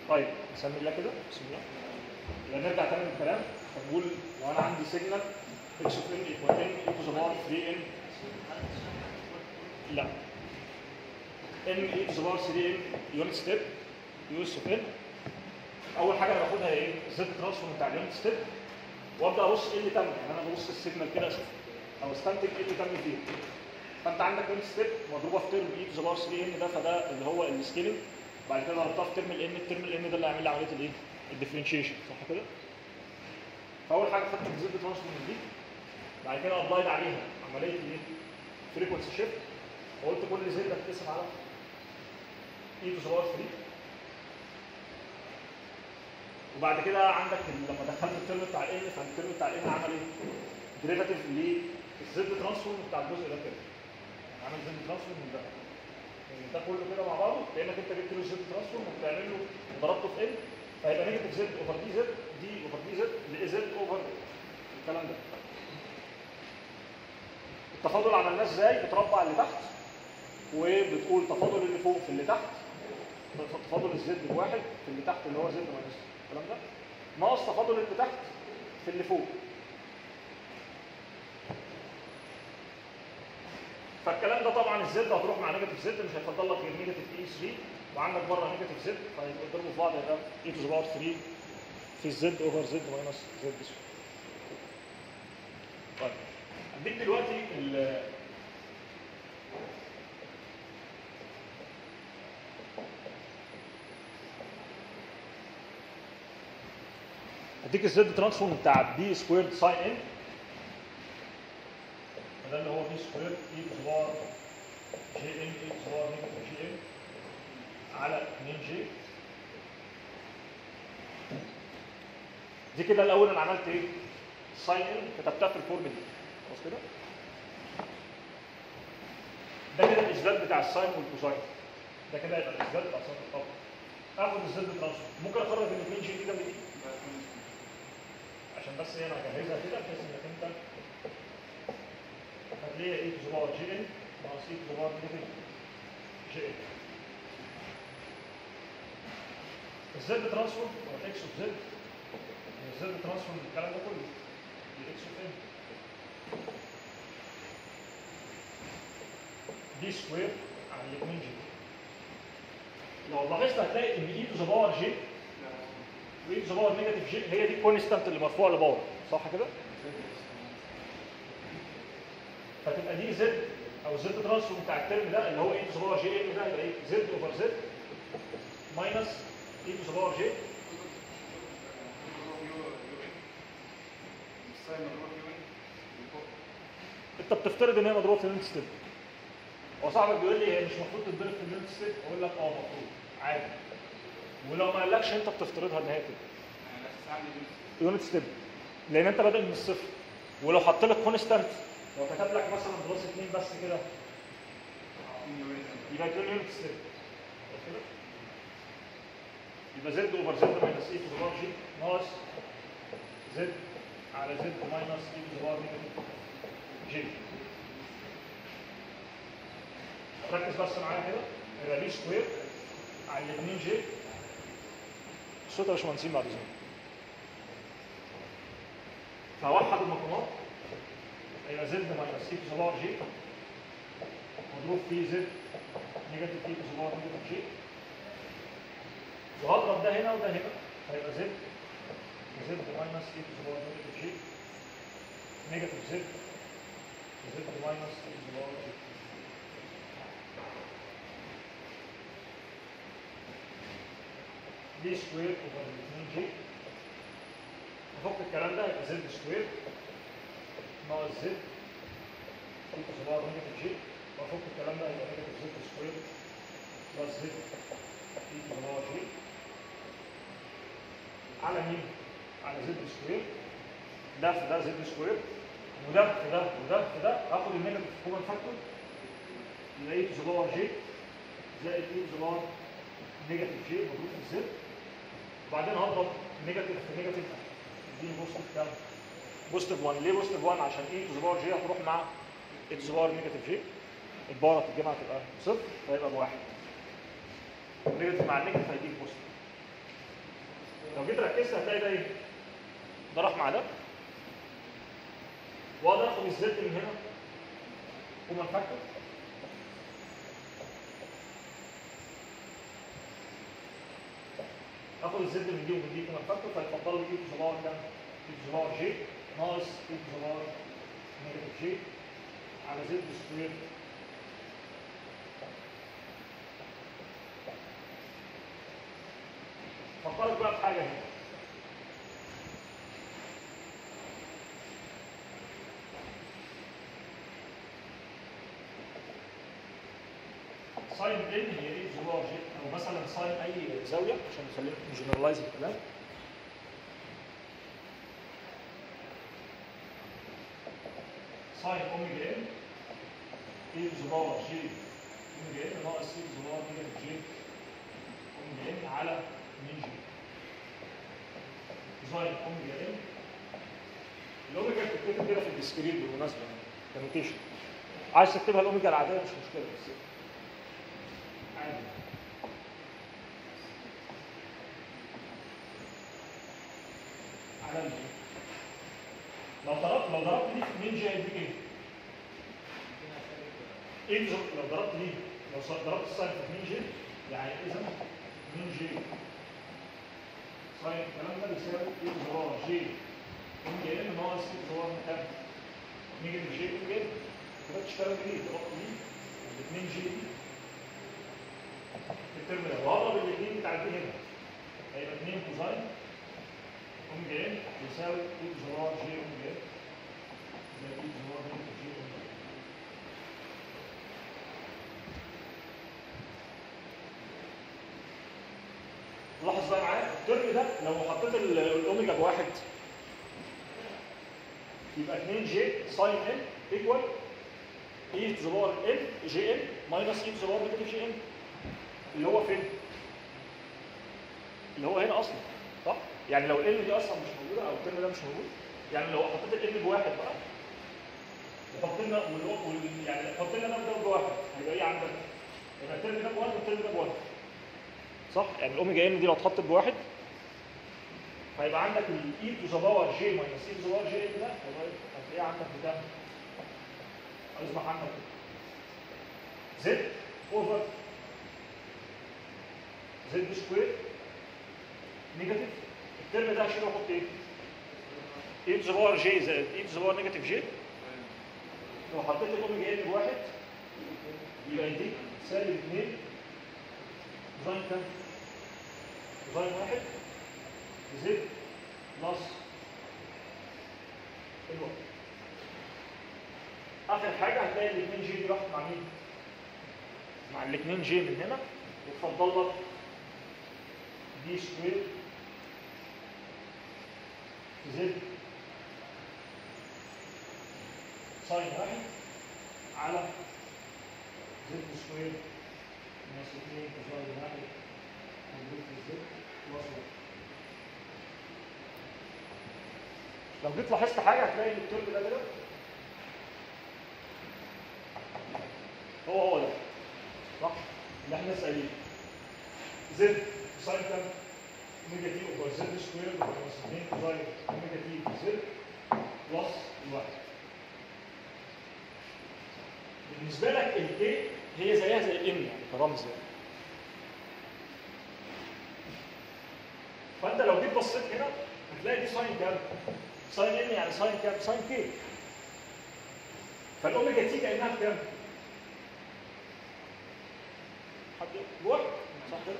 طيب نسمي الله كده بسم الله يبقى نرجع تاني للكلام فنقول لو انا عندي سيجنال اكس اوف ان ايكوال ان اي تو ذا باور 3 ان لا ان اي تو ذا باور 3 ان يونت ستيب يوز اوف ان اول حاجه انا باخدها ايه؟ الزد ترانسفورم بتاع اليونت ستيب وابدا ابص ايه اللي تم يعني انا ببص السيجنال كده اشوف او استنتج ايه اللي تم فيه فانت عندك يونت ستيب مضروبه في ترم اي تو ذا باور 3 ان ده فده اللي هو السكيلنج بعد كده ضربتها في ترم الان الترم الان ده اللي هيعمل لي عمليه الايه؟ الديفرنشيشن صح كده؟ فاول حاجه خدت الزد ترانسفورم دي بعد كده ابلايد عليها عمليه الايه؟ فريكونسي شيفت وقلت كل زد هتقسم على اي تو ذا باور 3 وبعد كده عندك ال- لما دخلت الترم بتاع الان فالترم بتاع الان عمل ايه؟ ديريفاتيف للزد ترانسفورم بتاع الجزء ده كده يعني عمل زد ترانسفورم من ده يعني ده كله كده مع بعضه كانك انت جبت له الزد ترانسفورم وبتعمل له وضربته في ان فهيبقى نيجاتيف زد اوفر دي زد دي اوفر دي زد لاي زد اوفر الكلام ده التفاضل عملناه ازاي؟ بتربع اللي تحت وبتقول تفاضل اللي فوق في اللي تحت تفاضل الزد بواحد في اللي تحت اللي هو زد ماينس الكلام ده ناقص تفاضل اللي تحت في اللي فوق فالكلام ده طبعا الزد هتروح مع نيجاتيف زد مش هيفضل لك غير نيجاتيف اي 3 وعندك بره نيجاتيف زد فيضربوا في بعض يبقى اي تو ذا باور 3 في الزد اوفر زد ماينس زد طيب هديك دلوقتي ال هديك الزد ترانسفورم بتاع بي سكويرد ساين ان فده اللي هو بي سكويرد اي تو ذا باور جي ان اي تو ذا باور نيجاتيف جي ان على 2 جي دي كده الاول انا عملت ايه؟ ساين ان كتبتها في الفورم دي خلاص كده؟ ده كده الاثبات بتاع الساين والكوساين ده كده يبقى الاثبات بتاع الساين والكوساين اخد الزد ترانسفورم ممكن اخرج ال 2 جي دي ده من دي عشان بس هنا اجهزها كده بحيث انك انت هتلاقي اي تو ذا باور جي ان ناقص اي تو ذا باور نيجاتيف جي ان الزد ترانسفورم هو الاكس اوف زد الزد ترانسفورم الكلام ده كله الاكس اوف ان دي سكوير على الاثنين جي لو لاحظت هتلاقي ان اي تو ذا باور جي واي تو ذا باور نيجاتيف جي هي دي الكونستانت اللي مرفوعه لباور صح كده؟ فتبقى دي زد او زد ترانسفورم بتاع الترم ده اللي هو اي تو ذا باور جي ام ده يبقى ايه؟ زد اوفر زد ماينس اي تو ذا باور جي انت بتفترض ان هي مضروبه في اليونت ستيب هو صاحبك بيقول لي هي مش المفروض تتضرب في اليونت ستيب اقول لك اه المفروض عادي ولو ما قالكش انت بتفترضها ان هي كده يونت ستيب لان انت بادئ من الصفر ولو حط لك كونستانت لو كتب لك مثلا بلس 2 بس كده يبقى تقول يونت ستيب كده يبقى زد اوفر زد ماينس اي تو ذا باور جي ناقص زد على زد ماينس اي تو ذا باور نيجاتيف جي ركز بس معايا كده يبقى بي سكوير على 2 جي الصوت يا باشمهندسين بعد اذنك فوحد المقامات هيبقى زد ماينس اي تو ذا باور جي مضروب في زد نيجاتيف اي تو ذا باور نيجاتيف جي وهضرب ده هنا وده هنا هيبقى زد زد ماينس اي تو ذا باور نيجاتيف جي نيجاتيف زد زد ماينس اي تو ذا باور جي دي سكوير اوفر 2 جي نفك الكلام ده يبقى زد سكوير ناقص زد اي تو ذا باور نيجاتيف جي وافك الكلام ده يبقى نيجاتيف زد سكوير بلس زد اي تو ذا باور جي على مين؟ على زد سكوير ده في ده زد سكوير وده في ده وده في ده اخد النيجاتيف كومن فاكتور يبقى اي تو ذا باور جي زائد اي تو ذا باور نيجاتيف جي مضروب في الزد وبعدين هضرب نيجاتيف في نيجاتيف دي بوزيتيف كام؟ بوزيتيف 1 ليه بوزيتيف 1 عشان اي تو ذا باور جي هتروح مع اي تو ذا باور نيجاتيف جي الباور هتتجمع تبقى صفر فيبقى بواحد نيجاتيف مع النيجاتيف هيديك بوزيتيف لو جيت ركزت هتلاقي ده ايه؟ ده راح مع ده واقدر اخد الزد من هنا كومن فاكتور اخد الزد من دي ومن دي كومن فاكتور فيتفضلوا لي اي تو باور كام؟ اي تو باور جي ناقص اي تو باور نيجاتيف جي على زد سكوير فكرت بقى في حاجه هنا ساين ان هي ايه زرار جي او مثلا ساين اي زاويه عشان نخلينا نجنرالايز الكلام ساين اوميجا ان ايه زرار جي اوميجا ان ناقص ايه زرار نيجاتيف جي اوميجا ان على 2 جي ساين اوميجا ان الاوميجا بتتكتب كده في الديسكريت بالمناسبه يعني كنوتيشن عايز تكتبها الاوميجا العاديه مش مشكله بس عادي على ال لو ضربت لو ضربت دي في 2 جي هيديك ايه؟ ايه بالظبط لو ضربت دي لو ص- ضربت الساين في 2 جي يعني اذا 2 جي ساين الكلام ده بيساوي ايه زرار جي ام جي ان ناقص ايه زرار كام؟ نيجاتيف جي ام جي كده تشتغل دي ضربت دي ال 2 جي دي في الترم ده وهضرب الاثنين بتاع دي هنا هيبقى 2 كوزاين ام جي ان يساوي ايه زرار جي ام جي زي ايه زرار نيجاتيف جي ام جي لاحظ بقى معايا الترم ده لو حطيت ال- الاوميجا بواحد يبقى 2 جي ساين ان ايكوال اي تو ذا باور ان جي ان ماينس اي تو ذا باور نيجاتيف جي ان اللي هو فين؟ اللي هو هنا اصلا صح؟ يعني لو ال دي اصلا مش موجوده او الترم ده مش موجود يعني لو حطيت ال بواحد بقى وحط لنا والو- وال- يعني حط لنا ده بواحد هيبقى ايه عندك؟ يبقى الترم ده بواحد والترم ده بواحد صح؟ يعني الاوميجا ان دي لو اتحطت بواحد هيبقى عندك الاي تو ذا باور جي ماينس اي تو ذا باور جي ده هيبقى هتلاقيه عندك بكام؟ هيصبح عندك زد اوفر زد سكوير نيجاتيف الترم ده هشيله واحط ايه؟ اي تو ذا باور جي زائد اي تو ذا باور نيجاتيف جي لو حطيت الاوميجا ان بواحد يبقى يديك سالب 2 كوزاين كام؟ كوزاين واحد زد بلس الواحد اخر حاجه هتلاقي ال 2 جي دي راحت مع مين؟ مع ال 2 جي من هنا وتفضل لك دي سكوير زد ساين واحد على زد سكوير ناقص 2 كوزاين واحد مضروب في زد بلس واحد لو جيت لاحظت حاجه هتلاقي ان الترم ده كده هو هو ده صح اللي احنا لسه قايلينه زد ساين كام نيجاتيف اوفر زد سكوير بلس 2 كوزاين نيجاتيف زد بلس الواحد بالنسبه لك الكي هي زيها زي الام يعني كرمز يعني فانت لو جيت بصيت هنا هتلاقي دي ساين كام؟ ساين ام يعني ساين كام؟ ساين كي فالاوميجا تي كانها بكام؟ حد بواحد صح كده؟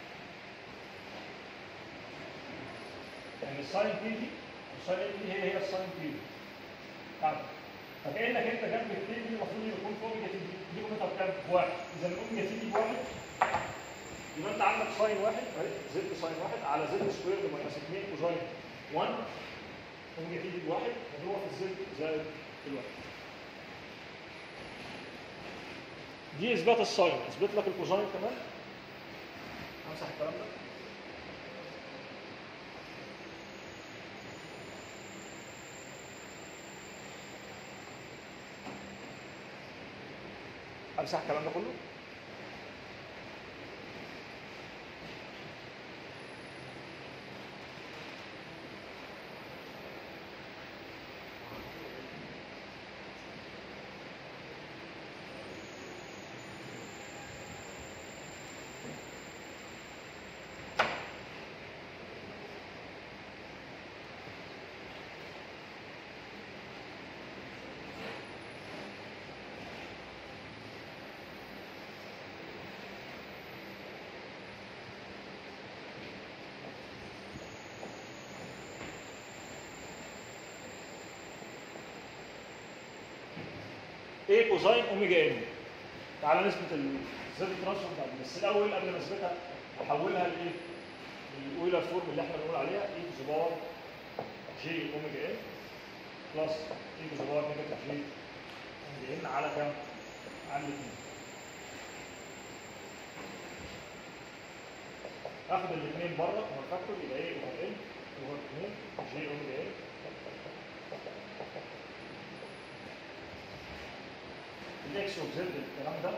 يعني الساين تي دي الساين ام دي هي هي الساين تي دي تعرف فكانك انت جنب التي دي المفروض يكون في اوميجا تي دي دي قيمتها بكام؟ بواحد اذا الاوميجا تي دي بواحد يبقى انت عندك ساين واحد اهي زد ساين واحد على زد سكوير ماينس 2 كوزاين 1 اوميجا تي دي بواحد مضروبه في الزد زائد الواحد دي اثبات الساين اثبت لك الكوزاين كمان امسح الكلام ده امسح الكلام ده كله ايه كوزاين اوميجا ان تعالى نثبت الزد ترانسفورم بتاعت دي. بس الاول قبل ما اثبتها احولها لايه؟ الاويلر فورم اللي احنا بنقول عليها اي تو ذا باور جي اوميجا ان بلس اي تو ذا باور نيجاتيف جي اوميجا ان على كام؟ على الاثنين اخد الاثنين بره اوفر فاكتور يبقى ايه اوفر ان اوفر 2 جي اوميجا ان الاكس وزد الكلام ده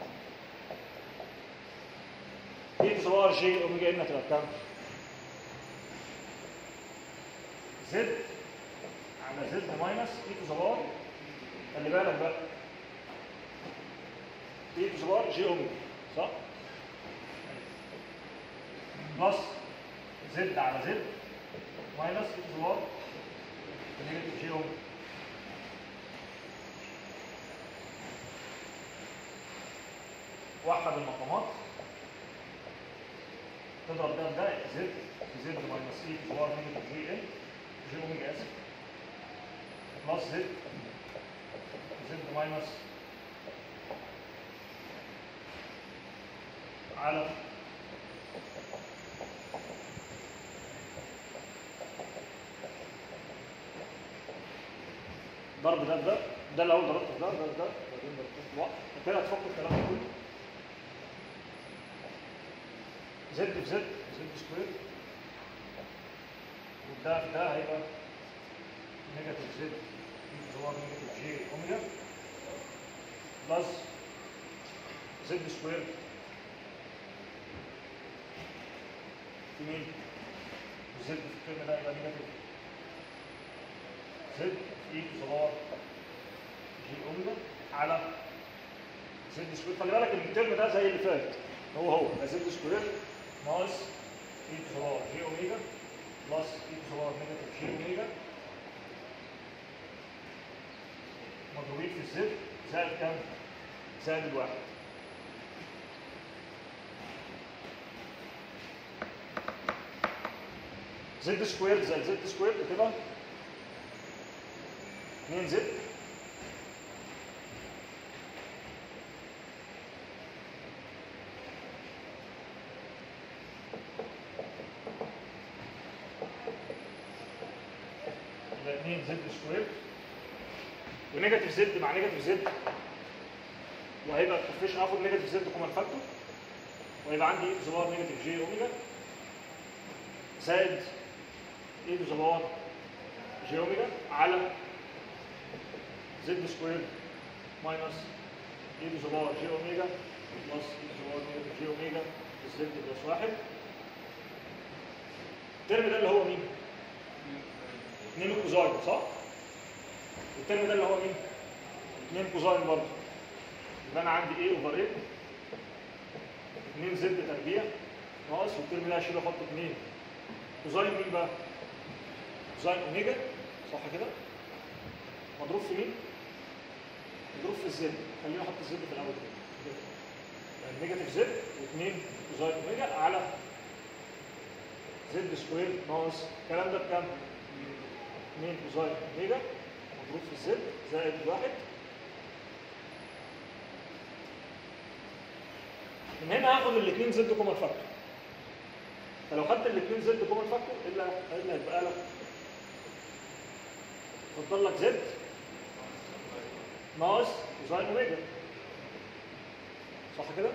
ايه صغار جي اوميجا ان هتبقى بكام؟ زد على زد ماينس اي تو صغار خلي بالك بقى اي تو صغار جي اوميجا صح؟ بلس زد على زد ماينس اي تو صغار نيجاتيف جي اوميجا وحد المقامات تضرب ده بده زد في زد ماينس اي في باور نيجاتيف جي ان جي اوميجا اسف بلس زد زد ماينس على ضرب ده بده ده الاول ضربت في ده ده في ده بعدين ضربت في ده كده هتفك الكلام ده كله زد في زد زد سكوير وده في ده هيبقى نيجاتيف زد هو نيجاتيف جي اوميجا بلس زد سكوير في مين؟ زد في الترم ده يبقى نيجاتيف زد اي تو باور جي اوميجا على زد سكوير خلي بالك ان الترم ده زي اللي فات هو هو يبقى زد سكوير ناقص اي تو باور جي اوميجا بلس اي تو باور نيجاتيف جي اوميجا مضروبين في الزد زائد كام؟ زائد الواحد زد سكوير زائد زد سكوير بتبقى 2 زد يبقى 2 زد سكوير ونيجاتيف زد مع نيجاتيف زد وهيبقى الكوفيشن هاخد نيجاتيف زد كومن فاكتور ويبقى عندي اي تو باور نيجاتيف جي اوميجا زائد اي تو باور جي اوميجا على زد سكوير ماينس اي تو باور جي اوميجا بلس اي تو باور نيجاتيف جي اوميجا الزد بلس واحد الترم ده اللي هو مين؟ 2 كوزاين صح؟ الترم ده اللي هو مين؟ 2 كوزاين برضه يبقى انا عندي ايه اوفر ايه 2 زد تربيع ناقص والترم ده هشيل احط 2 كوزاين مين بقى؟ كوزاين اوميجا صح كده؟ مضروب في مين؟ مضروب في الزد خلينا احط الزد في الاول كده يعني نيجاتيف زد و2 كوزاين اوميجا على زد سكوير ناقص الكلام ده بكام؟ 2 كوزاين اوميجا مضروب في الزد زائد واحد من هنا هاخد الاثنين زد كومن فاكتور فلو خدت الاثنين زد كومن فاكتور الا الا هيبقى لك فضل لك زد ناقص كوزاين اوميجا صح كده؟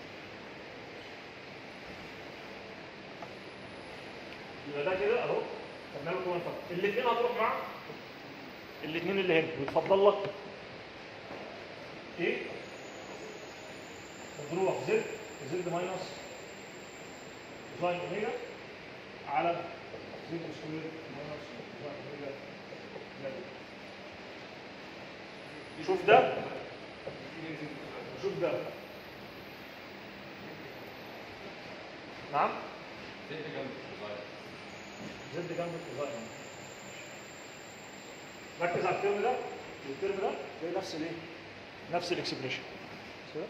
يبقى ده كده اهو خدنا له كومن فاكتور الاثنين هتروح مع الاثنين اللي هنا ويتفضل لك ايه؟ مضروبه في زد زد ماينس كوزاين اوميجا على زد سكوير ماينس كوزاين اوميجا زائد. شوف ده شوف ده نعم زد جنب الكوزاين ركز على الترم ده والترم ده زي نفس الايه؟ نفس الاكسبريشن كده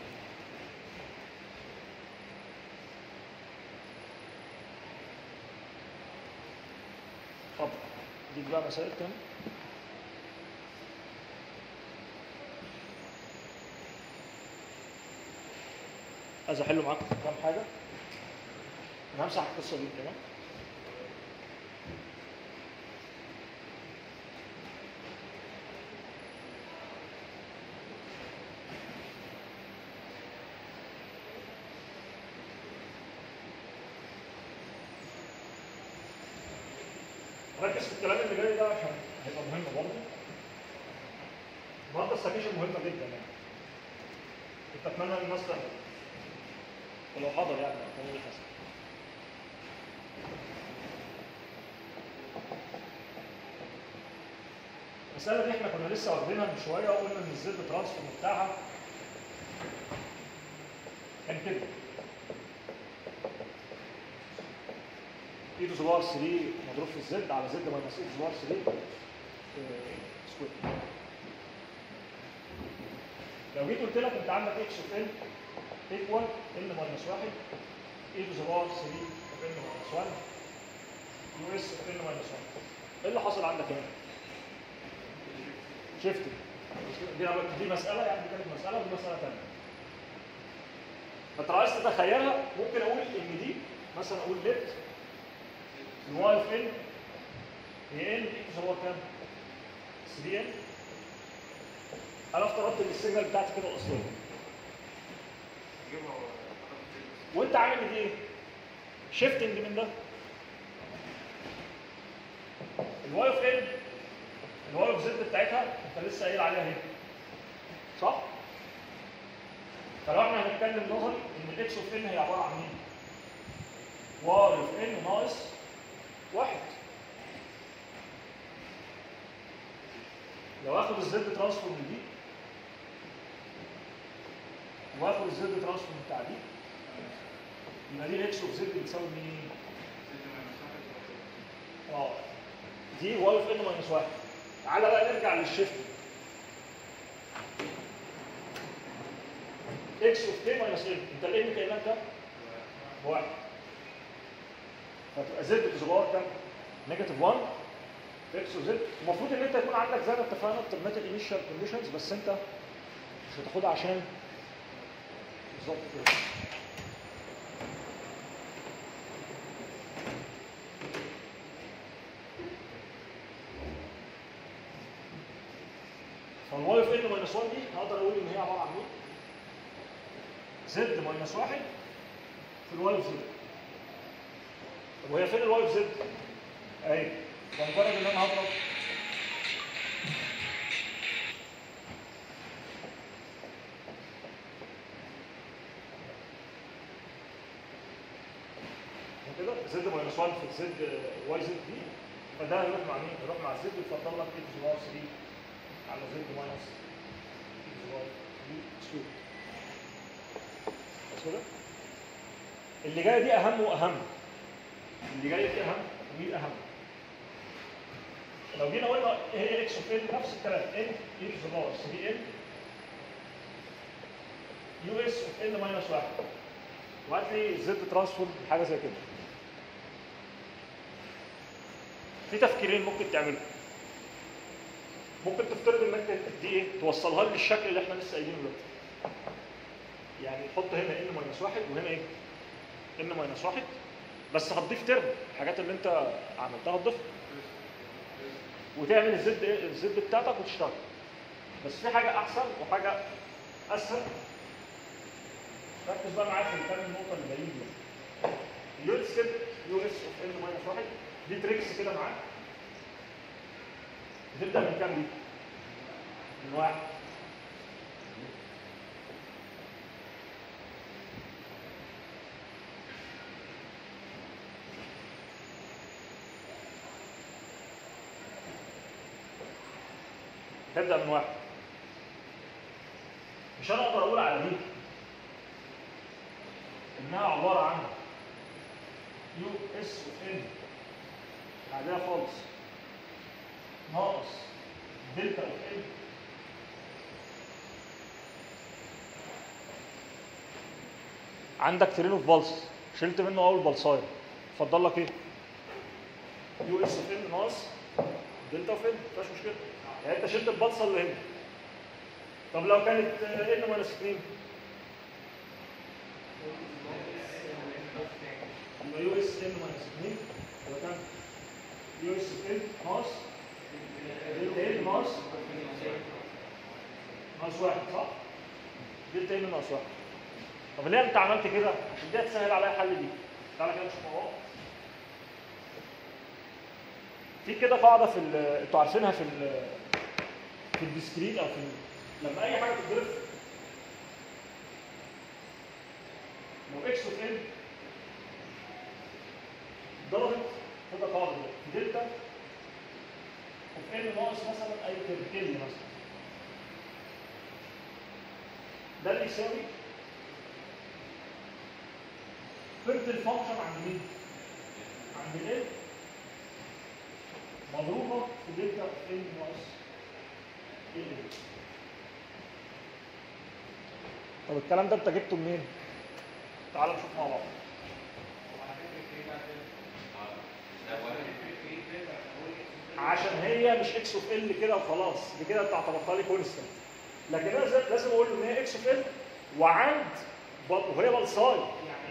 اتفضل دي بقى مسائل تانية عايز احل معاكم كام حاجه انا همسح القصه دي تمام ركز في الكلام اللي جاي ده عشان هيبقى مهم برضه النهارده السكيشن مهمه جدا يعني كنت اتمنى ان الناس تحضر ولو حضر يعني كان ايه حصل المسألة دي احنا كنا لسه واخدينها من شوية وقلنا ان الزد ترانسفورم بتاعها كان كده اي تو زوار 3 مضروب في الزد على زد ماينس اي تو زوار 3 سكوير لو جيت قلت لك انت عندك اتش اوف ان ايكوال ان ماينس 1 اي تو زوار 3 اوف ان ماينس 1 يو اس اوف ان ماينس 1 ايه اللي حصل عندك هنا؟ شفت دي دي مسألة يعني دي كانت مسألة ودي مسألة ثانية. فانت لو عايز تتخيلها ممكن اقول ان دي مثلا اقول ليت الواي اوف ان هي ان ايكوز هو كام؟ 3 ان انا افترضت ان السيجنال بتاعتي كده اصليه وانت عامل ايه؟ شيفتنج من ده الواي اوف ان الواي اوف زد بتاعتها انت لسه قايل عليها اهي صح؟ فلو احنا هنتكلم نظري ان الاكس اوف ان هي عباره عن مين؟ واي اوف ان ناقص واحد لو اخد الزد ترانسفورم دي واخد الزد ترانسفورم بتاع دي يبقى دي الاكس اوف زد بتساوي مين؟ اه دي واي اوف ان ماينس واحد تعالى بقى نرجع للشيفت اكس اوف كي ماينس ان انت الان كانها كام؟ بواحد فتبقى زد بتزبار كام؟ نيجاتيف 1 اكس وزد المفروض ان انت يكون عندك زي ما اتفقنا الترميتال انيشال كونديشنز بس انت مش هتاخدها عشان بالظبط كده فالواي اوف ان ماينس 1 دي هقدر اقول ان هي عباره عن مين؟ زد ماينس 1 في الواي اوف زد طب وهي فين الواي اوف زد؟ اهي بمجرد ان انا هضرب كده زد ماينس 1 في زد واي زد دي فده هيروح مع مين؟ هيروح مع الزد يفضل لك اكس واي 3 على زد ماينس اكس واي 3 سكوير بس كده؟ اللي جايه دي اهم واهم اللي جايه دي اهم ودي اهم لو جينا قلنا هي اكس اوف ان نفس الكلام ان اي تو باور 3 ان يو اس اوف ان ماينس 1 وهات لي زد ترانسفورم حاجه زي كده في تفكيرين ممكن تعملهم ممكن تفترض انك دي ايه توصلها لي بالشكل اللي احنا لسه قايلينه دلوقتي يعني تحط هنا ان ماينس 1 وهنا ايه ان ماينس 1 بس هتضيف ترم الحاجات اللي انت عملتها هتضيفها وتعمل الزد الزد بتاعتك وتشتغل بس في حاجه احسن وحاجه اسهل ركز بقى معايا في الكام النقطه اللي جايين دي يو ستيب يو اس اوف ان ماينس 1 دي تريكس كده معاك بتبدا من كام دي؟ من واحد تبدا من واحد مش انا اقدر اقول على دي انها عباره عن يو اس اوف ان عاديه خالص ناقص دلتا اوف ان عندك ترين اوف بالس شلت منه اول بلصايه اتفضل لك ايه؟ يو اس اوف ان ناقص دلتا اوف ان مفيهاش مشكله يعني انت شلت البلصه اللي هنا طب لو كانت ان ماينس 2 يبقى يو اس ان ماينس 2 يبقى كام؟ يو اس ان ناقص دلتا ان ناقص ناقص واحد صح؟ دلتا ان ناقص واحد طب ليه انت عملت كده؟ عشان دي هتسهل عليا الحل دي تعالى كده نشوف مع بعض في كده قاعده في ال- انتوا عارفينها في ال في الديسكريت او في ال- لما اي حاجه تتضرب لو اكس اوف ان ضربت كده قاعده في دلتا اوف ان ناقص مثلا اي تركيل مثلا ده اللي يساوي قيمه الفانكشن عند مين؟ عند ال مضروبه في دلتا اوف ان ناقص ال طب الكلام ده انت جبته منين؟ تعال نشوف مع بعض عشان هي مش اكس اوف ال كده وخلاص دي كده انت اعتبرتها لي كونستنت لكن انا لازم- لازم اقول له ان هي اكس اوف ال وعند ب- وهي بلصاي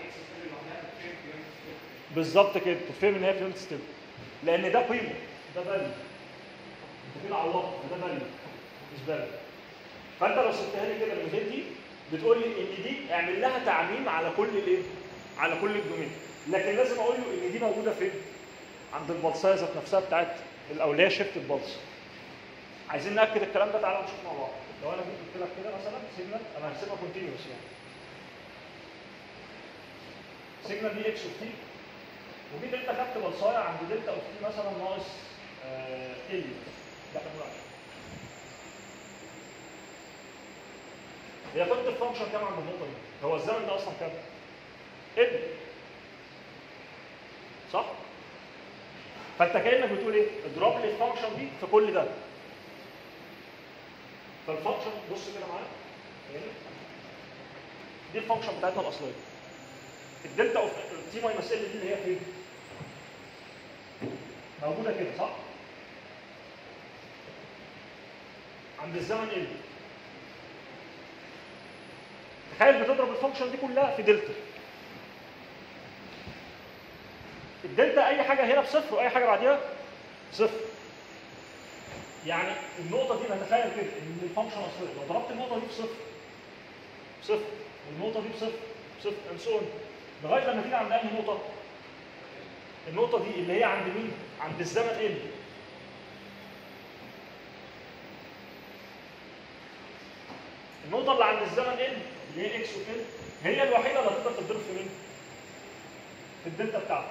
بالظبط كده تفهم ان هي في يونت ستيب لان ده قيمه ده فاليو انت كده عوضت ده فاليو مش فاليو فانت لو سبتها لي كده من غير دي بتقول لي ان دي اعمل لها تعميم على كل الايه؟ على كل الدومين لكن لازم اقول له ان دي موجوده فين؟ عند البلصايه ذات نفسها بتاعت الاوليه شيفت البلص عايزين ناكد الكلام ده تعالى نشوف مع بعض لو انا جيت قلت لك كده مثلا سيجنال انا هرسمها كونتينيوس يعني سيجنال دي اكس اوف تي وجيت انت خدت بلصايه عند دلتا اوف تي مثلا ناقص آه ال ده احنا بنقول عليه هي قيمه الفانكشن كام عند النقطه دي؟ هو الزمن ده اصلا كام؟ ال صح؟ فانت كانك بتقول ايه؟ اضرب لي الفانكشن دي في كل ده. فالفانكشن بص كده معايا هنا. دي الفانكشن بتاعتنا الاصليه. الدلتا اوف تي ماينس ال دي اللي هي فين؟ موجوده كده صح؟ عند الزمن ال تخيل بتضرب الفانكشن دي كلها في دلتا الدلتا اي حاجه هنا بصفر واي حاجه بعديها صفر يعني النقطه دي نتخيل كده ان الفانكشن اصليه لو ضربت النقطه دي بصفر صفر والنقطه دي بصفر صفر اند سو لغايه لما تيجي عند انهي نقطه النقطه دي اللي هي عند مين عند الزمن ال النقطه اللي عند الزمن ال اللي هي اكس وال هي الوحيده اللي هتقدر تضرب في مين في الدلتا بتاعتك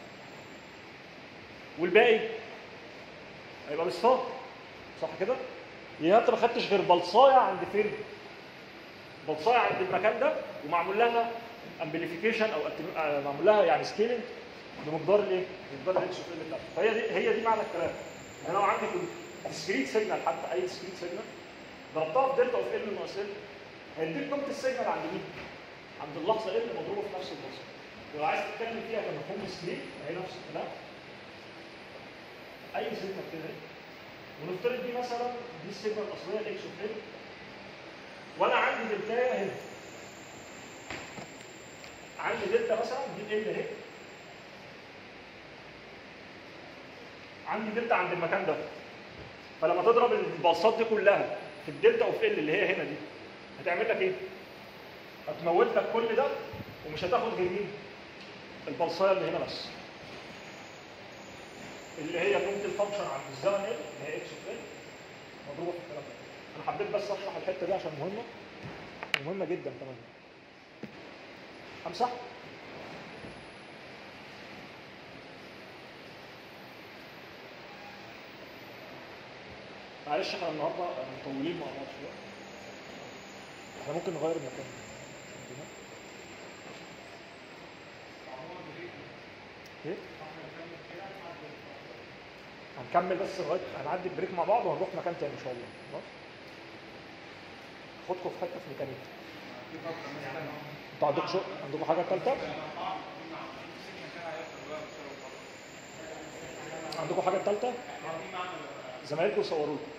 والباقي هيبقى بالصفر صح كده؟ يعني انت ما خدتش غير بلصايه عند فين؟ بلصايه عند المكان ده ومعمول لها امبليفيكيشن او أتم- آه، معمول لها يعني سكيلنج بمقدار الايه؟ بمقدار الاتش اوف ال بتاعته فهي دي هي دي معنى الكلام يعني لو عندي في الديسكريت سيجنال حتى اي ديسكريت سيجنال ضربتها في دلتا اوف ال ناقص ال هيديك قيمه السيجنال عند مين؟ عند اللحظه ال مضروبه في نفس اللحظه ولو عايز تتكلم فيها كمفهوم ديسكريت هي نفس الكلام اي سيجنال كده ونفترض دي مثلا دي السيجنال الاصليه الاكس اوف ال وانا عندي دلتايه هنا عندي دلتا مثلا دي ال اهي عندي دلتا عند المكان ده فلما تضرب الباصات دي كلها في الدلتا اوف ال اللي هي هنا دي هتعمل لك ايه؟ هتموت لك كل ده ومش هتاخد غير مين؟ البلصايه اللي هنا بس اللي هي قيمه الفانكشن عند الزمن ال اللي هي اكس اوف ال مضروبه في الكلام ده انا حبيت بس اشرح الحته دي عشان مهمه ومهمه جدا كمان امسح معلش احنا النهارده مطولين مع بعض شويه احنا ممكن نغير المكان ايه هنكمل بس لغايه هنعدي البريك مع بعض وهنروح مكان تاني ان شاء الله خلاص خدكم في حته في ميكانيكا انتوا عندكم شو... عندكم حاجه ثالثه عندكم حاجه ثالثه زمايلكم يصوروا لكم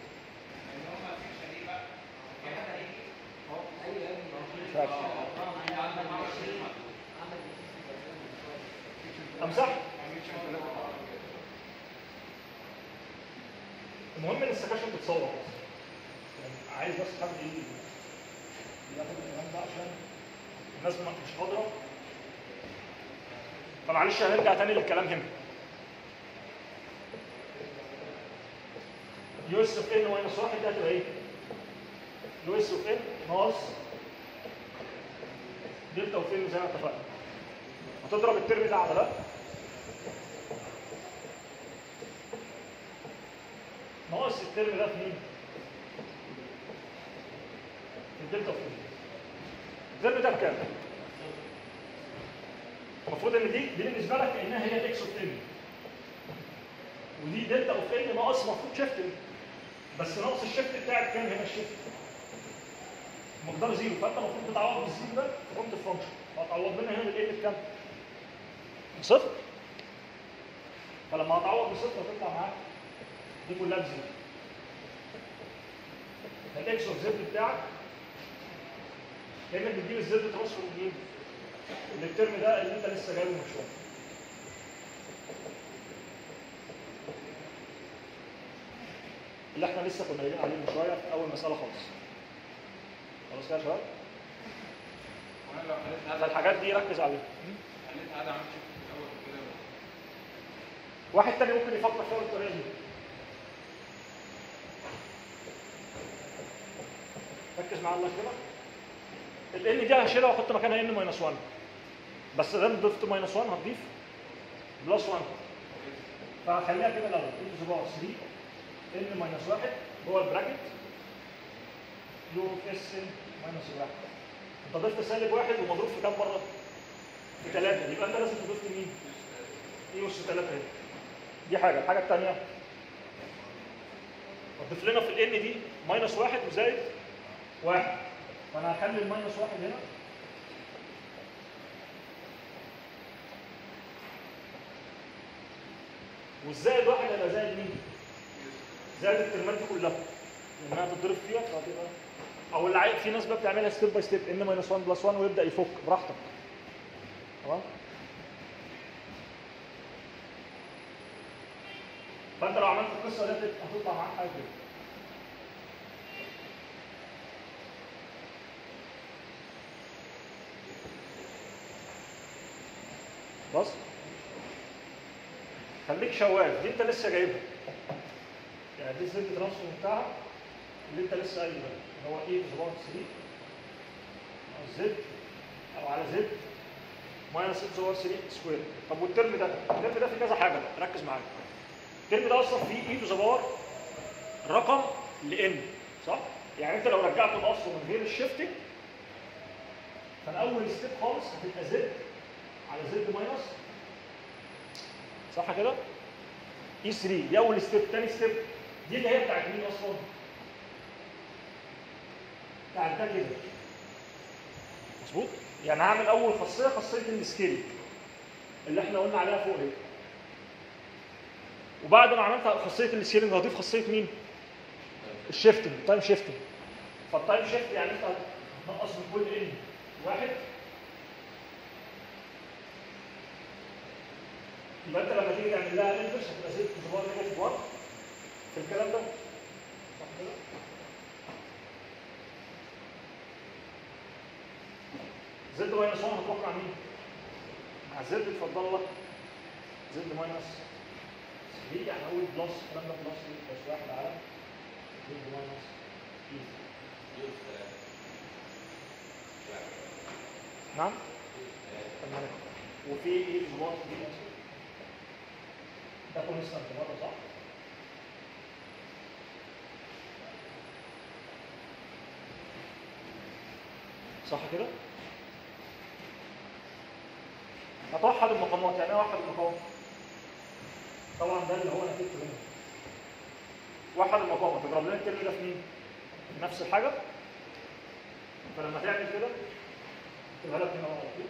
فاكر. امسح المهم ان السكاشن تتصور بس يعني عايز بس حد يجي ياخد الكلام ده عشان الناس ما مش حاضره فمعلش هنرجع تاني للكلام هنا يو اس اوف ان ماينس واحد ده هتبقى ايه؟ يو اس اوف ان ناقص دلتا اوف ان زي ما اتفقنا هتضرب الترم ده على ده ناقص الترم ده في مين؟ في الدلتا اوف ان الترم ده بكام؟ المفروض ان دي دي بالنسبه لك كانها هي اكس اوف ان ودي دلتا اوف ان ناقص المفروض شيفتنج بس ناقص الشيفت بتاعك كام هنا الشيفت؟ مقدار زيرو فانت المفروض بتعوض بالزيرو ده في قيمه الفانكشن فهتعوض منها هنا بالان بكام؟ بصفر فلما هتعوض بصفر هتطلع معاك دي كلها بزيرو الاكس اوف زد بتاعك كانك بتجيب الزد ترانسفور منين؟ من الترم ده اللي انت لسه جايبه من شويه اللي احنا لسه كنا قايلين عليه من شويه في اول مساله خالص خلاص كده يا شباب وانا لو حليت هذا فالحاجات دي ركز عليها حليت هذا عملت شيفت في الاول كده واحد تاني ممكن يفكر فيها بالطريقه دي ركز معايا الله كده الان دي هشيلها واحط مكانها ان ماينس 1 بس ده ضفت ماينس 1 هتضيف بلس 1 فهخليها كده الاول اي تو باور 3 ان ماينس 1 جوه البراكت يو اوف اس ان ماينس 1 انت ضفت سالب واحد ومضروب في كام مره؟ في ثلاثه يبقى انت لازم تضيف مين؟ اي اس 3 هنا دي حاجه الحاجه الثانيه هتضيف لنا في الان دي ماينس واحد وزائد واحد فانا هخلي الماينس واحد هنا والزائد واحد هيبقى زائد مين؟ زائد الترمات دي كلها لانها تتضرب فيها فهتبقى او اللي عايز في ناس بقى بتعملها ستيب باي ستيب ان ماينس 1 بلس 1 ويبدا يفك براحتك تمام؟ فانت لو عملت القصه دي هتطلع معاك حاجه كده بص خليك شواف دي انت لسه جايبها يعني دي الزد ترانسفور بتاعها اللي انت لسه قايله ده اللي هو ايه في 3 او زد او على زد ماينس اكس باور 3 سكوير طب والترم ده الترم ده في كذا حاجه بقى ركز معايا الترم ده اصلا فيه اي تو ذا باور رقم لان صح؟ يعني انت لو رجعت الاصل من غير الشيفتنج كان اول ستيب خالص هتبقى زد على زد ماينس صح كده؟ اي 3 دي اول ستيب تاني ستيب دي اللي هي بتاعت مين اصلا؟ بتاعت ده كده مظبوط؟ يعني هعمل اول خاصيه خاصيه السكيل اللي احنا قلنا عليها فوق اهي وبعد ما عملت خاصيه السكيلنج هضيف خاصيه مين؟ الشيفتنج التايم شيفتنج فالتايم شيفت يعني انت هتنقص من كل ان واحد يبقى انت لما تيجي تعمل لها انفرس هتبقى زد زبار نيجاتيف 1 في الكلام ده صح كده؟ زد ماينس 1 هتوقع مين؟ مع زد اتفضل لك زد ماينس 3 يعني اول بلس الكلام ده بلس بلس 1 على زد ماينس 3 نعم؟ تمام وفي ايه زبار دي ده كونستانت بره صح؟ صح كده؟ هتوحد المقامات يعني ايه وحد المقام؟ طبعا ده اللي هو نتيجة منه وحد المقام تضرب لنا الترم ده في مين؟ في نفس الحاجة فلما تعمل كده تبقى لك هنا على طول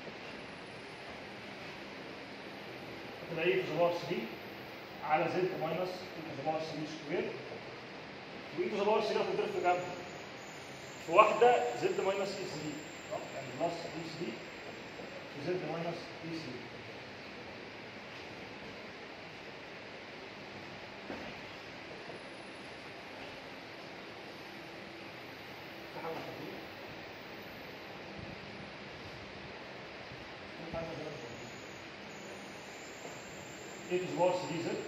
تبقى ايه في زبار 3 على زد ماينس اي تو زبار 3 سكوير واي تو زبار 3 هتضرب في جنب في واحدة زد ماينس اي 3 صح؟ يعني بلس اي 3 في زد ماينس اي 3 8 to the power 3 z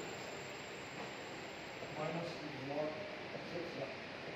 minus 8 to the power 6 لا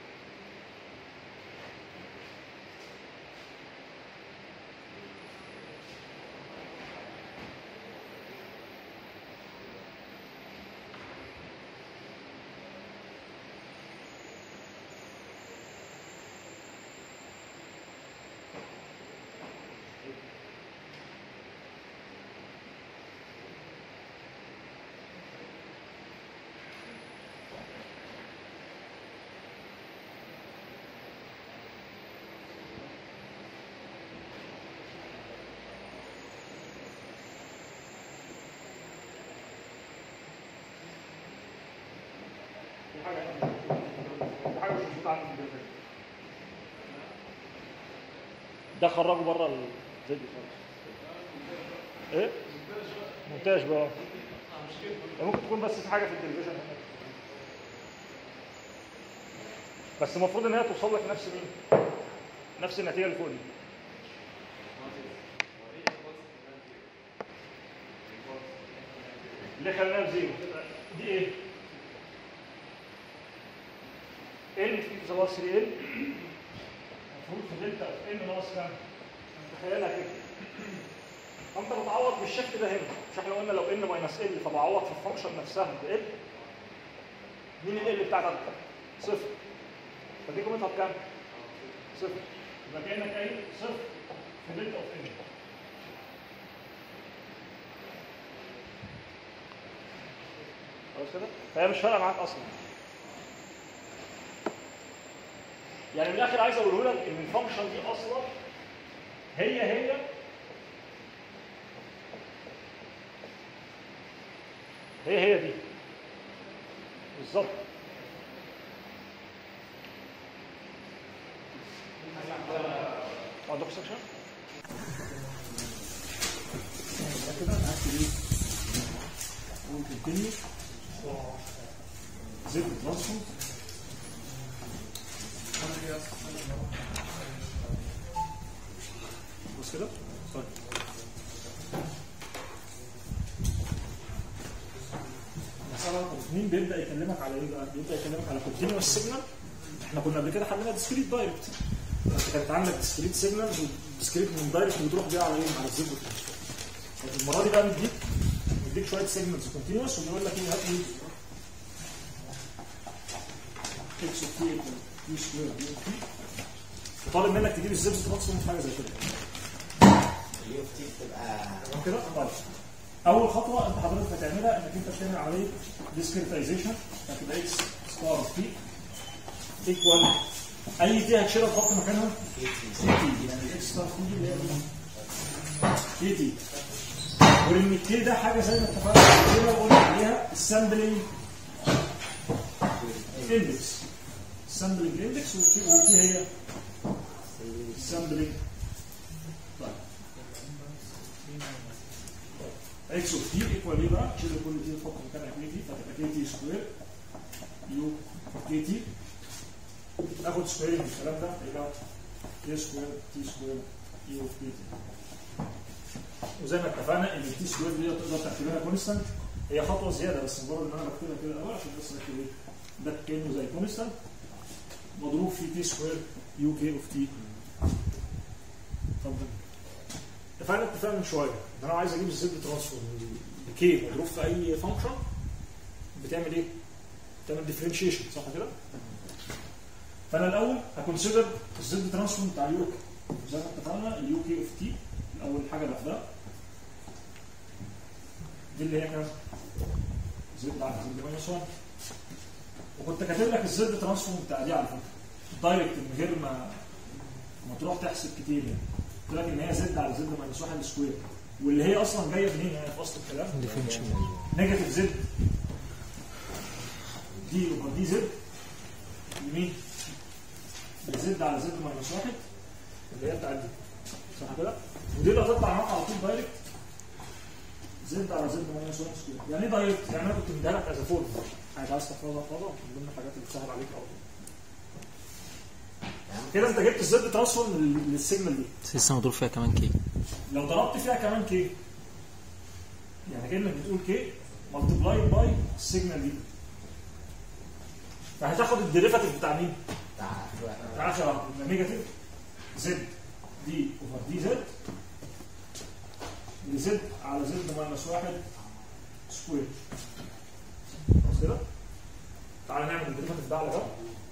في حاجه في حاجه مش مظبوطه عندي في الجرافيك ده خرجه بره الفيديو خالص ايه مونتاج بقى ممكن تكون بس في حاجه في التلفزيون هنا بس المفروض ان هي توصل لك نفس مين نفس النتيجه اللي فوق دي اللي خليناها بزيرو دي ايه؟ ال في تساوي 3 ال المفروض في دلتا في ان ناقص كام؟ تخيلها كده فانت بتعوض بالشكل ده هنا مش احنا قلنا لو ان ماينس ال فبعوض في الفانكشن نفسها بال مين ال بتاعتك؟ صفر فدي قيمتها بكام؟ صفر يبقى كانك قايل صفر في دلتا اوف ان خلاص كده؟ فهي مش فارقه معاك اصلا يعني من الاخر عايز اقوله لك ان الفانكشن دي اصلا هي هي هي هي دي بالظبط عندكم سكشن؟ كده هكتب ايه؟ كونتينيو زد ترانسفورم بص كده طيب مسألة رقم اثنين بيبدأ يكلمك على ايه بقى؟ بيبدأ يكلمك على كونتينوس سيجنال احنا كنا قبل كده حلينا ديسكريت دايركت بس كانت عندك ديسكريت سيجنال وديسكريت من دايركت وتروح بيها على ايه؟ على الزد المرة دي بقى مديك مديك شوية سيجنالز كونتينوس وبيقول لك ايه هات لي اكس اوف تي تي سكوير دي اوف تي وطالب منك تجيب الزبز ترانسفورم في حاجه زي كده اليو اف تي بتبقى تمام كده طيب اول خطوه انت حضرتك هتعملها انك انت بتعمل عمليه ديسكريتايزيشن هتبقى اكس ستار اوف تي ايكوال اي تي هتشيلها تحط مكانها كي تي تي تي يعني الاكس ستار تي دي اللي هي تي تي وان التي ده حاجه زي ما اتفقنا كده وقلنا عليها السامبلينج اندكس السامبلينج اندكس والتي هي السامبلينج طيب اكس اوف تي ايكوال ايه بقى؟ شيل كل تي تحط مكانها كي تي فتبقى كي تي سكوير يو كي تي ناخد سكوير من الكلام ده يبقى كي سكوير تي سكوير يو كي تي وزي ما اتفقنا ان التي سكوير دي تقدر تعتبرها كونستانت هي خطوه زياده بس مجرد ان انا بكتبها كده الاول عشان بس اكتب ايه ده كانه زي كونستانت مضروب في تي سكوير يو كي اوف تي اتفضل اتفقنا اتفاق من شويه ان انا عايز اجيب الزد ترانسفورم بكي مضروب في اي فانكشن بتعمل ايه؟ بتعمل ديفرنشيشن صح كده؟ فانا الاول هكونسيدر الزد ترانسفورم بتاع اليو كي زي ما اتفقنا اليو كي اوف تي اول حاجه لوحدها دي اللي هي كام؟ زد على زد ماينس 1 وكنت كاتب لك الزد ترانسفورم بتاع دي على فكره دايركت من غير ما ما تروح تحسب كتير يعني قلت لك ان هي زد على زد ماينس 1 سكوير واللي هي اصلا جايه منين يعني في اصل الكلام؟ نيجاتيف زد دي يبقى دي زد يمين زد على زد ماينس 1 اللي هي بتاعت دي صح كده؟ ودي اللي هتطلع معاك على طول دايركت زد على زد ماينس 1 سكوير يعني ايه دايركت؟ يعني انا كنت مديها لك از فورم حاجه عايز تحفظها احفظها من ضمن الحاجات اللي بتسهل عليك على طول كده انت جبت الزد ترانسفورم للسيجنال دي لسه مضروب فيها كمان كي لو ضربت فيها كمان كي يعني كانك بتقول كي ملتبلاي باي السيجنال دي فهتاخد الديريفاتيف بتاع مين؟ بتاع بتاع 10 يبقى نيجاتيف زد دي اوفر دي زد لزد على زد ماينس واحد سكوير خلاص كده؟ تعالى نعمل الديريفاتيف ده على ده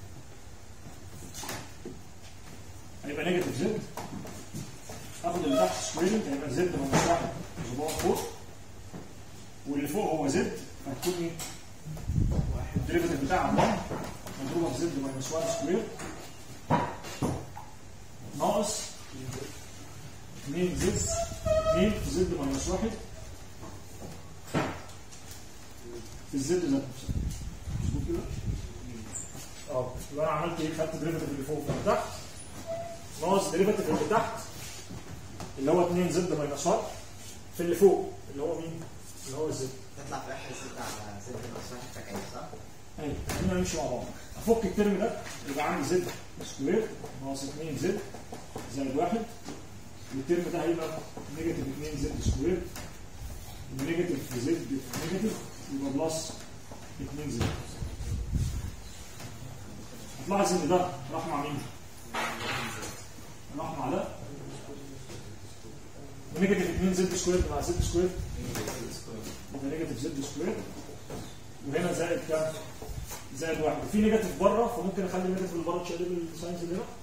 هيبقى نيجاتيف زد اخد اللي تحت سكوير هيبقى زد ماينس واحد اسبوع فوق واللي فوق هو زد هتكون ايه؟ الديريفاتيف بتاعها 1 مضروبه في زد ماينس 1 سكوير ناقص 2 زد 2 في زد ماينس 1 في الزد ذات نفسها مظبوط كده؟ اه يبقى انا عملت ايه؟ خدت ديريفاتيف اللي فوق واللي تحت ناقص ديريفاتيف اللي تحت اللي هو 2 زد ماينس 1 في اللي فوق اللي هو مين؟ اللي هو الزد تطلع في اخر ست على ست ناقص واحد فكاية صح؟ ايوه خلينا نمشي مع بعض افك الترم ده يبقى عندي زد سكوير ناقص 2 زد زائد 1 والترم ده هيبقى نيجاتيف 2 زد سكوير ونيجاتيف في زد نيجاتيف يبقى بلس 2 زد هتلاحظ ان ده راح مع مين؟ راح مع ده ونيجاتيف 2 زد سكوير مع زد سكوير يبقى نيجاتيف زد سكوير وهنا زائد كام؟ زائد واحد في نيجاتيف بره فممكن اخلي النيجاتيف اللي بره تشقلب الساينز اللي هنا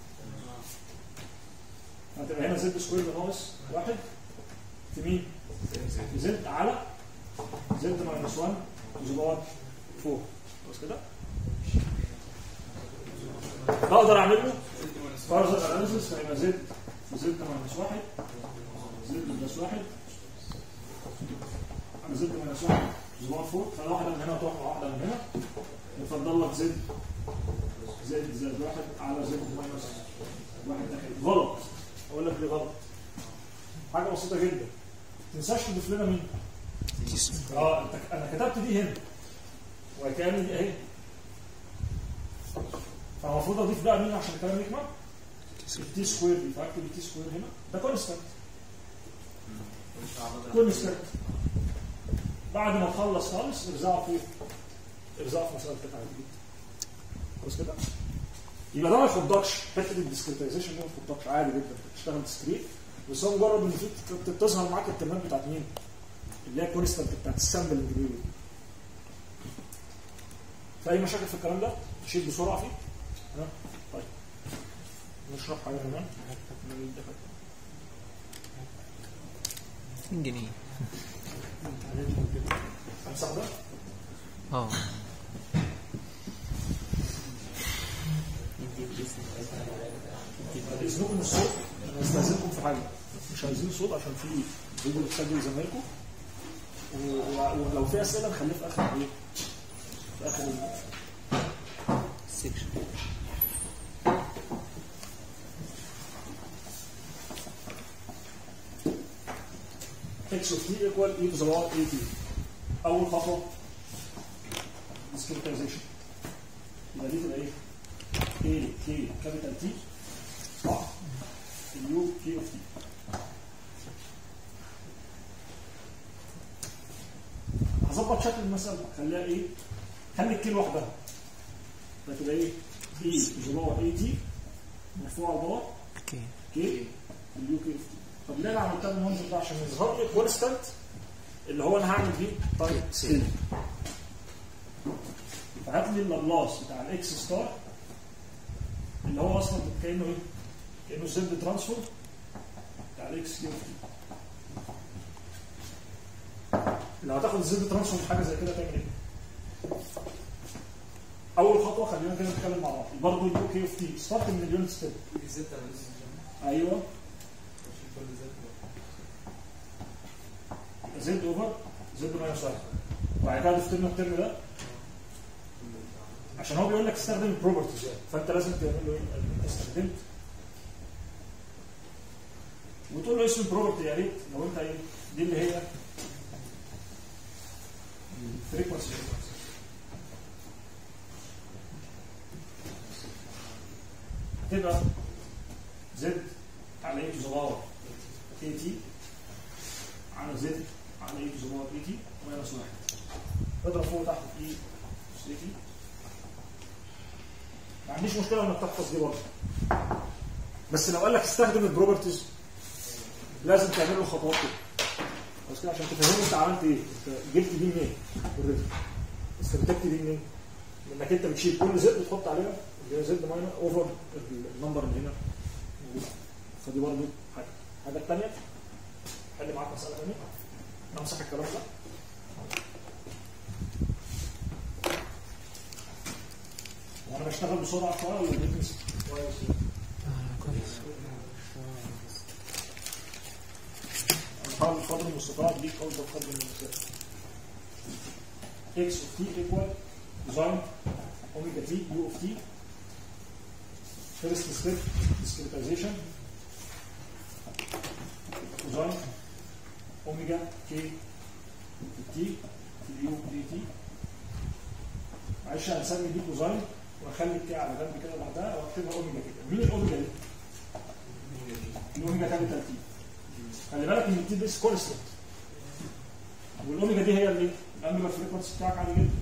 هتبقى هنا زد سكوير ناقص واحد في مين؟ في زد على زد ماينس 1 وزبار فوق خلاص كده؟ بقدر اعمل له فارزر اناليسيس فيبقى زد في زد ماينس واحد زد بلس واحد على زد ماينس واحد زبار فوق فلا واحده من هنا تروح مع واحده من هنا يفضل لك زد زد زائد واحد على زد ماينس واحد داخل غلط اقول لك ليه غلط حاجه بسيطه جدا ما تنساش تضيف لنا مين؟ اه انت انا كتبت دي هنا وكان دي اهي فالمفروض اضيف بقى مين عشان الكلام يكمل؟ التي سكوير دي فاكتب التي سكوير هنا ده كونستنت كونستنت بعد ما تخلص خالص ارزعه في ارزعه في مساله بتاعت دي خلاص كده يبقى ده ما يخضكش حته الديسكريتايزيشن دي ما يخضكش عادي جدا تشتغل ديسكريت بس هو مجرد ان في بتظهر معاك الترمات بتاعت مين؟ اللي هي كونستنت بتاعت السامبل اللي في اي مشاكل في الكلام ده تشيل بسرعه فيه ها طيب نشرح حاجه كمان 2 جنيه امسح ده اه بعد اذنكم الصوت انا استاذنكم في حاجه مش عايزين صوت عشان في فيديو بتسجل زمايلكم و- و- ولو في اسئله نخليه في اخر ايه؟ في اخر ال- سيكشن x of t equal e to the power at اول خطوه discretization يبقى دي تبقى ايه؟ a k capital T صح؟ u k of t هظبط شكل المسألة خليها ايه؟ خلي الكي لوحدها فتبقى ايه؟ e to the power at مرفوعة لباور اوكي كي اليو كي اف تي طب ليه انا عملتها بالمنظر ده عشان يظهر لي كونستانت اللي هو انا هعمل بيه طيب سيل فهات لي اللابلاس بتاع الاكس ستار اللي هو اصلا كانه ايه؟ كانه زد ترانسفور بتاع الاكس كيو اف تي لو هتاخد الزد ترانسفور حاجه زي كده تعمل ايه؟ اول خطوه خلينا كده نتكلم مع بعض برضه اليو كي اف تي ستارت من اليونت ستيب زدت على نص الجنة ايوه وشيل كل زد زد اوفر زد ماينس واحد وبعد كده ضفت لنا الترم ده عشان هو بيقول لك استخدم البروبرتيز فانت لازم تعمل له ايه؟ انت استخدمت وتقول له اسم البروبرتي يا ريت لو انت ايه دي اللي هي الفريكونسي تبقى زد على ايه تو ذا باور اي تي على زد على اي تو ذا باور اي تي ماينس واحد اضرب فوق وتحت في اي اس اي تي ما عنديش مشكله انك تحفظ دي برضه بس لو قال لك استخدم البروبرتيز لازم تعمل له خطوات كده بس كده عشان تفهمه انت عملت ايه انت جبت دي منين اوريدي استنتجت دي منين انك انت بتشيل كل زد وتحط عليها اللي هي زد ماينس اوفر النمبر اللي هنا موجود فدي برضه حاجه الحاجه الثانيه حل معاك مساله ثانيه امسح الكلام ده وانا بشتغل بسرعه شويه ولا بيتنس كويس آه كويس نحاول بقدر المستطاع ليك او بقدر المستطاع x of t equal design omega t u of t first step discretization design omega k t في اليو دي تي معلش هنسمي دي كوزاين واخلي الكي على جنب كده لوحدها واكتبها اوميجا كده مين الاوميجا دي؟ الاوميجا كابيتال تي خلي بالك ان التي ديس كونستنت والاوميجا دي هي اللي الانجلر فريكونسي بتاعك عالي جدا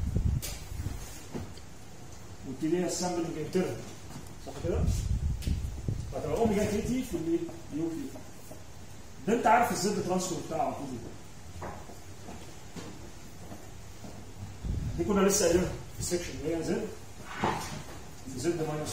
والتي دي هي السامبلنج انترنال صح كده؟ فتبقى اوميجا كي تي في اللي يو كي ده انت عارف الزد ترانسفير بتاعه على طول دي كنا لسه قايلينها في السكشن اللي هي زد زد ماينس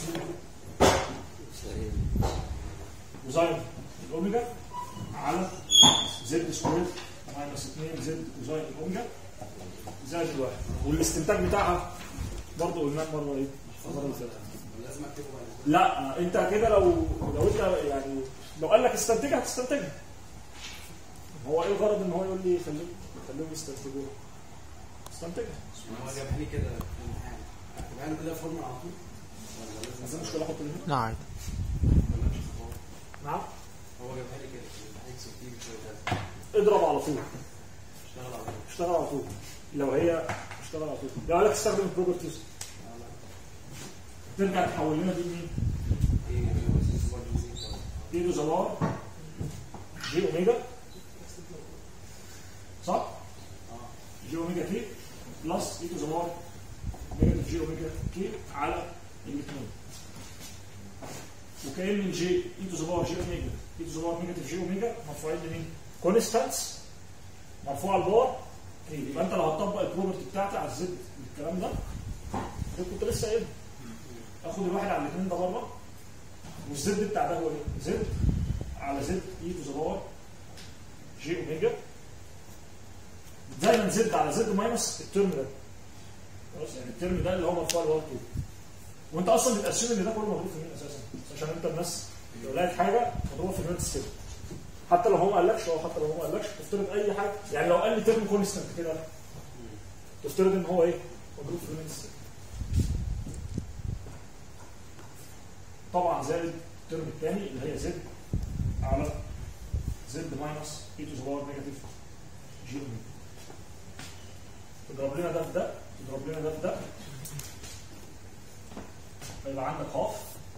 كوزاين الاوميجا على زد سكوير ماينس 2 زد كوزاين الاوميجا زائد الواحد والاستنتاج بتاعها برضه قلناه مره ايه؟ المره اللي فاتت لازم اكتبه بعد لا انت كده لو لو انت يعني لو قال لك استنتجها هتستنتجها هو ايه الغرض ان هو يقول لي خليهم خليهم يستنتجوها استنتجها هو جابها لي كده في الامتحان اكتبها له كده فورمولا على طول ولا لازم بس مشكله احط هنا لا عادي ولا مش خطوات نعم هو جابها لي كده في الامتحان اكس وتي بتساوي كذا اضرب على طول اشتغل على طول اشتغل على طول لو هي اشتغل على طول لو قال لك استخدم البروبرتيز لا لا ترجع تحول لنا دي مين؟ ايه بس سوبر جوزي اي تو ذا بار جي اوميجا صح؟ اه جي اوميجا كي بلس اي تو ذا بار نيجاتيف جي اوميجا كي على الاثنين وكأن الجي اي تو ذا بار جي اوميجا اي تو ذا بار نيجاتيف جي اوميجا مرفوعين لمين؟ كونستانتس مرفوع البار كي يبقى انت لو هتطبق البروبرتي بتاعتي على الزد الكلام ده ده كنت لسه قايل اخد الواحد على الاثنين ده بره والزد بتاع ده هو ايه؟ زد على زد اي تو ذا باور جي اوميجا دايما زد على زد ماينس الترم ده خلاص يعني الترم ده اللي هو مرفوع الواحد كده وانت اصلا بتقسم ان ده كله مضروب في مين اساسا عشان انت الناس لو لقيت حاجه مضروبه في اليونت ستيب حتى لو هو ما قالكش او حتى لو هو ما قالكش تفترض اي حاجه يعني لو قال لي ترم كونستنت كده تفترض ان هو ايه مضروب في اليونت ستيب طبعا زائد الترم الثاني اللي هي زد على زد ماينس اي تو ذا باور نيجاتيف جي اوميجا تضرب لنا ده في ده تضرب لنا ده في ده فيبقى عندك هاف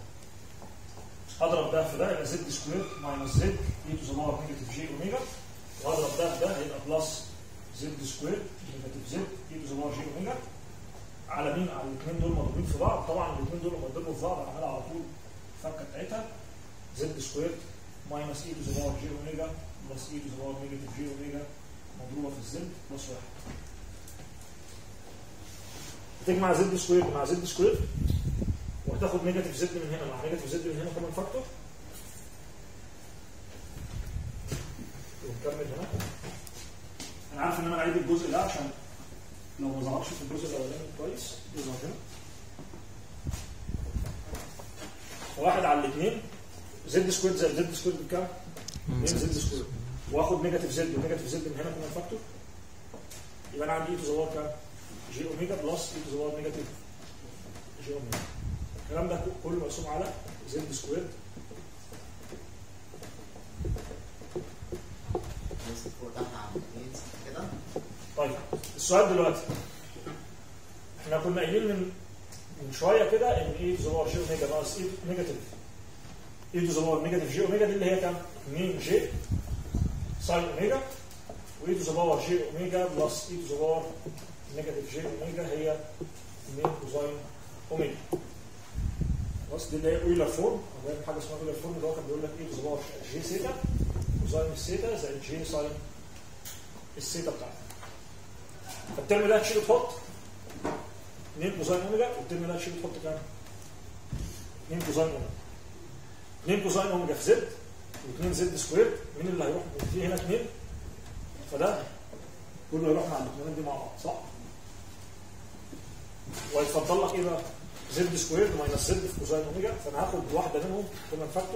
هضرب ده في ده يبقى زد سكوير ماينس زد اي تو ذا باور نيجاتيف جي اوميجا وهضرب ده في ده هيبقى بلس زد سكوير نيجاتيف زد اي تو ذا باور جي اوميجا على مين؟ على الاثنين دول مضروبين في بعض طبعا الاثنين دول لما يضربوا في بعض هعملها على طول الفكه بتاعتها زد سكوير ماينس اي تو ذا باور جي اوميجا بلس اي تو ذا باور نيجاتيف جي اوميجا مضروبه في الزد بلس واحد هتجمع زد سكوير مع زد سكوير وهتاخد نيجاتيف زد من هنا مع نيجاتيف زد من هنا كمان فاكتور ونكمل هنا انا عارف ان انا بعيد الجزء ده عشان لو ما ظهرش في الجزء الاولاني كويس يظهر هنا واحد على الاثنين زد سكوير زائد زد سكوير بكام؟ 2 زد سكوير واخد نيجاتيف زد ونيجاتيف زد من هنا كمان فاكتور يبقى انا عندي اي تو ذا باور كام؟ جي اوميجا بلس اي تو ذا باور نيجاتيف جي اوميجا الكلام ده كله مقسوم على زد سكوير نمسك فوق تحت على الاثنين صح كده طيب السؤال دلوقتي احنا كنا قايلين من من شويه كده ان اي تو ذا باور جي اوميجا ناقص اي نيجاتيف اي تو ذا باور نيجاتيف جي اوميجا دي اللي هي كام؟ 2 جي ساين اوميجا واي تو ذا باور جي اوميجا بلس اي تو ذا باور نيجاتيف جي اوميجا هي 2 كوزاين اوميجا خلاص دي اللي هي اويلر فورم او هي حاجه اسمها اويلر فورم اللي هو كان بيقول لك اي تو ذا باور جي سيتا كوزاين السيتا زائد جي ساين السيتا بتاعتك فالترم ده هتشيل تحط 2 كوزاين اوميجا والترم ده هتشيل تحط كام؟ 2 كوزاين اوميجا 2 كوزاين اوميجا في زد و2 زد سكوير مين اللي هيروح في هنا 2 فده كله هيروح مع الاثنين دي مع بعض صح؟ وهيتفضل لك ايه بقى؟ زد سكوير ماينس زد في كوزاين اوميجا فانا هاخد واحده منهم كومن فاكتور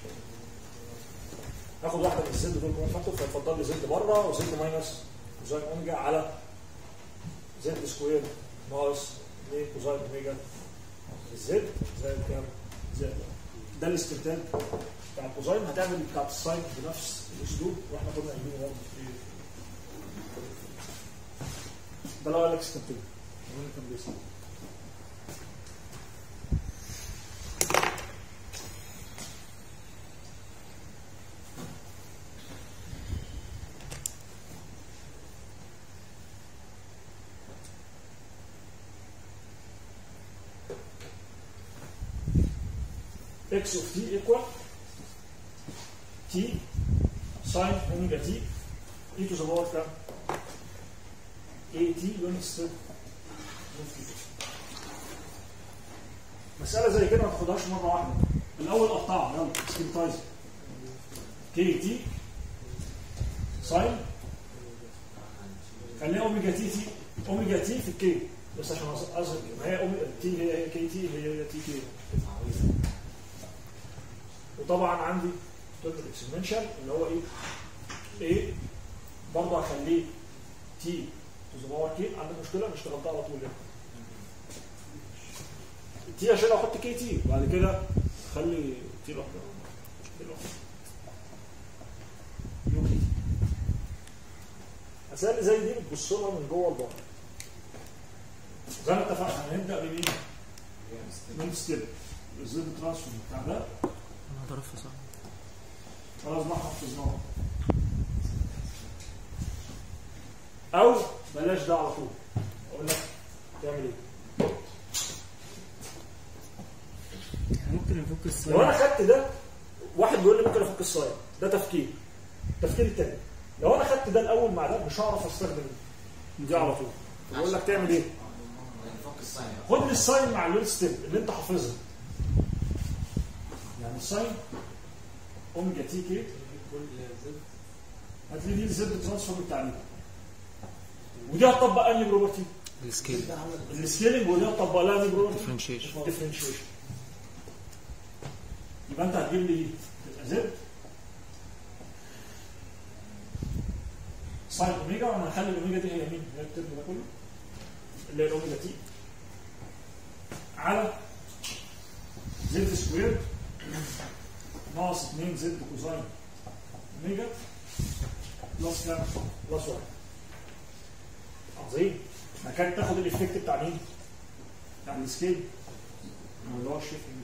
هاخد واحده من الزد دول كومن فاكتور فيتفضل لي زد بره وزد ماينس كوزاين اوميجا على زد سكوير ناقص 2 كوزاين اوميجا الزد زائد كام؟ زائد ده الاستنتاج بتاع الكوزاين هتعمل بتاعت الساين بنفس الاسلوب واحنا كنا قايلينه برضه في ده اللي هو قال لك استنتاج مين كان بيسال x of t equal t sin omega t e to the power كام؟ at unit step مسألة زي كده ما تاخدهاش مرة واحدة الأول قطعها يلا سكيمتايز كي تي ساين خليها اوميجا تي تي اوميجا تي في الكي بس عشان اظهر ما هي اوميجا تي هي هي كي تي هي هي تي كي وطبعا عندي ترم الاكسبنشال اللي هو ايه؟ ايه برضه هخليه تي تو ذا باور كي عندك مشكله مش اشتغلتها على طول يعني تي عشان احط كي تي وبعد كده اخلي تي لوحدها تي لوحدها يو كي تي اسئله زي دي بتبص لها من جوه لبره زي ما اتفقنا هنبدا بمين؟ من ستيب الزد ترانسفورم بتاع ده انا هضرب في صح خلاص بقى حفظناه او بلاش ده على طول اقول لك تعمل ايه ممكن نفك لو انا السؤال خدت ده واحد بيقول لي ممكن افك الصاير ده تفكير التفكير التاني لو انا خدت ده الاول مع ده مش هعرف استخدم دي على طول بقول لك تعمل ايه نفك الصين خد لي الساين مع اللود ستيب اللي انت حافظها يعني الساين اوميجا تي كي هتلاقي دي الزد ترانسفورم التعليم ودي هتطبق انهي بروبرتي؟ السكيل السكيلنج ودي هتطبق لها انهي بروبرتي؟ ديفرنشيشن ديفرنشيشن يبقى انت هتجيب لي تبقى زد ساين اوميجا وانا هخلي الاوميجا دي هي مين؟ هي الترم ده كله اللي هي الاوميجا تي على زد سكوير ناقص 2 زد كوزاين اوميجا بلس كام؟ بلس 1 عظيم ما كانت تاخد الايفكت بتاع مين؟ بتاع السكيل اللي هو الشيفنج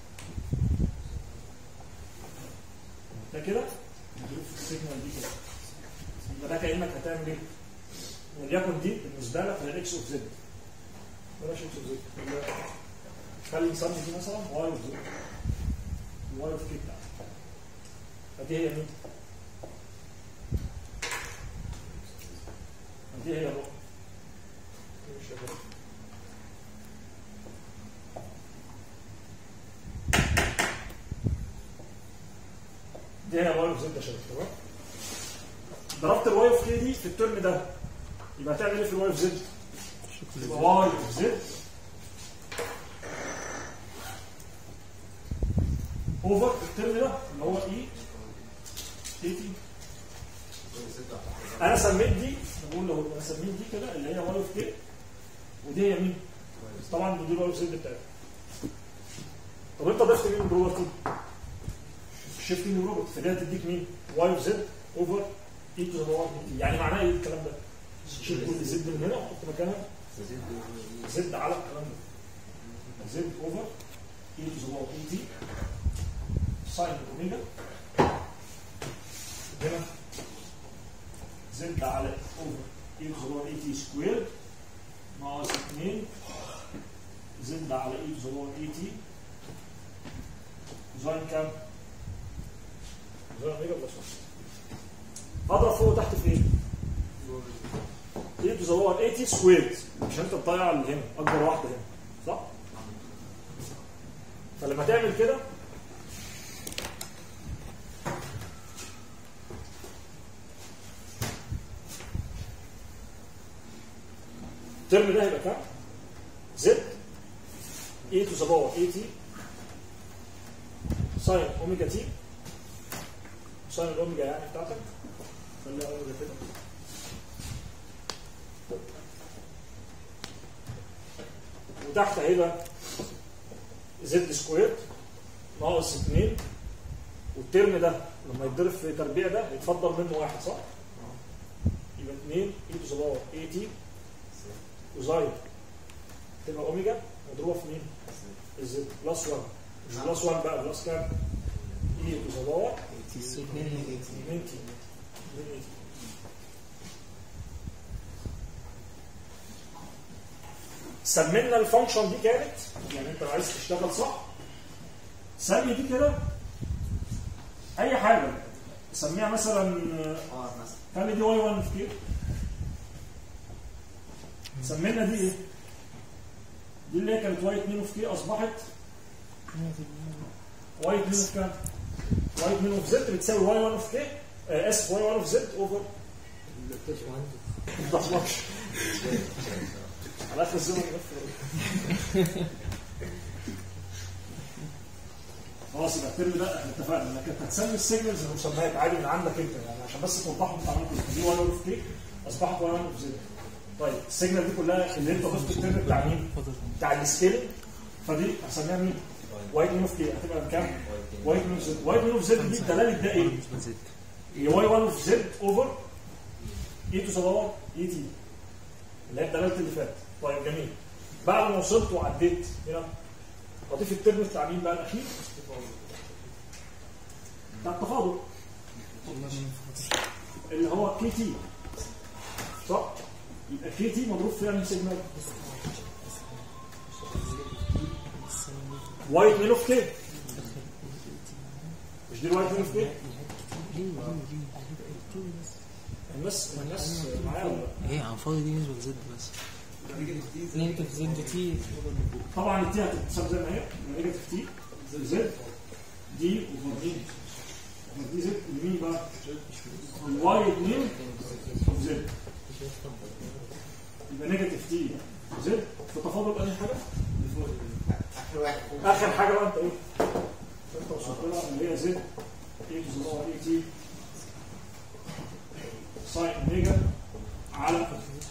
ده كده نضرب في السيجنال دي كده يبقى ده كانك هتعمل ايه؟ وليكن دي بالنسبه لك هي اكس اوف زد بلاش اكس اوف زد خلي نسمي دي مثلا واي اوف زد واي اوف كي بتاعتك فدي هي مين؟ دي هي النقطه دي مش شغاله دي هي واي اوف زد يا شباب تمام ضربت الواي اوف كي دي في الترم ده يبقى هتعمل ايه في الواي اوف زد؟ يبقى واي اوف زد اوفر الترم ده اللي هو اي اي تي انا سميت دي بقول له انا سميت دي كده اللي هي واي اوف كي ودي هي مين؟ طبعا دي الواي اوف زد بتاعتها طب انت ضفت مين بروبرتي؟ شيفتنج روبوت فدي هتديك مين؟ واي اوف زد اوفر اي تو ذا باور يعني معناه ايه الكلام ده؟ شيل كل زد من هنا وحط مكانها زد على الكلام ده زد اوفر اي تو ذا باور اي تي ساين اوميجا هنا زد على اوفر اي تو ذا باور اي تي سكوير ناقص 2 زد على اي تو ذا باور اي تي كوزاين كام؟ كوزاين اوميجا بلس 1 اضرب فوق وتحت في ايه؟ اي تو ذا باور 80 سكويرد عشان انت تضيع اللي هنا اكبر واحده هنا صح؟ فلما تعمل كده الترم ده هيبقى كام؟ زد اي تو ذا باور اي تي ساين اوميجا تي ساين الاوميجا يعني بتاعتك خليها اوميجا كده وتحت هيبقى زد سكوير ناقص 2 والترم ده لما يتضرب في تربيع ده يتفضل منه واحد صح؟ يبقى 2 اي تو ذا باور اي تي وزاين تبقى اوميجا مضروبه في مين؟ الزد بلس 1 مش بلس 1 بقى بلس كام؟ اي تو ذا باور 2 تي سمينا الفانكشن دي كانت يعني انت لو عايز تشتغل صح سمي دي كده اي حاجه سميها مثلا ار مثلا خلي دي واي 1 في كي سمينا دي ايه؟ دي اللي هي كانت واي 2 في كي اصبحت واي 2 في كام؟ واي 2 في زد بتساوي واي 1 في كي آه، اسف واي 1 في زد اوفر ما تحفظش على اخر الزمن يغفر خلاص يبقى الترم ده احنا اتفقنا انك انت هتسمي السيجنالز المسميات عادي من عندك انت يعني عشان بس توضحهم انت عملت ايه دي واي 1 في كي اصبحت واي 1 في زد طيب السيجنال دي كلها اللي انت ضفت الترم بتاع مين؟ بتاع السكيلنج فدي هسميها مين؟ واي 2 في كي هتبقى بكام؟ واي 2 في زد واي 2 في زد دي الدلاله ده ايه؟ هي واي 1 في زد اوفر اي تو ذا باور اي تي اللي هي الدلاله اللي فاتت طيب جميل بعد ما وصلت وعديت هنا اضيف الترم بتاع مين بقى الاخير؟ بتاع التفاضل اللي هو كي تي صح؟ يبقى كي تي مضروب فيها من سيجنال واي 2 اوف كي مش دي الواي 2 اوف كي؟ الناس الناس معايا ولا لا؟ ايه عن فاضي دي نسبة لزد بس نيجاتيف زد تي طبعا التي هتتساب زي ما هي نيجاتيف تي زد دي اوفر مين؟ اوفر دي زد لمين بقى؟ الواي 2 اوف زد يبقى نيجاتيف تي زد في تفاضل اي حاجه؟ اخر واحد فوق اخر حاجه بقى انت ايه؟ انت وصلت لها اللي هي زد اي تو ذا باور اي تي ساين اوميجا على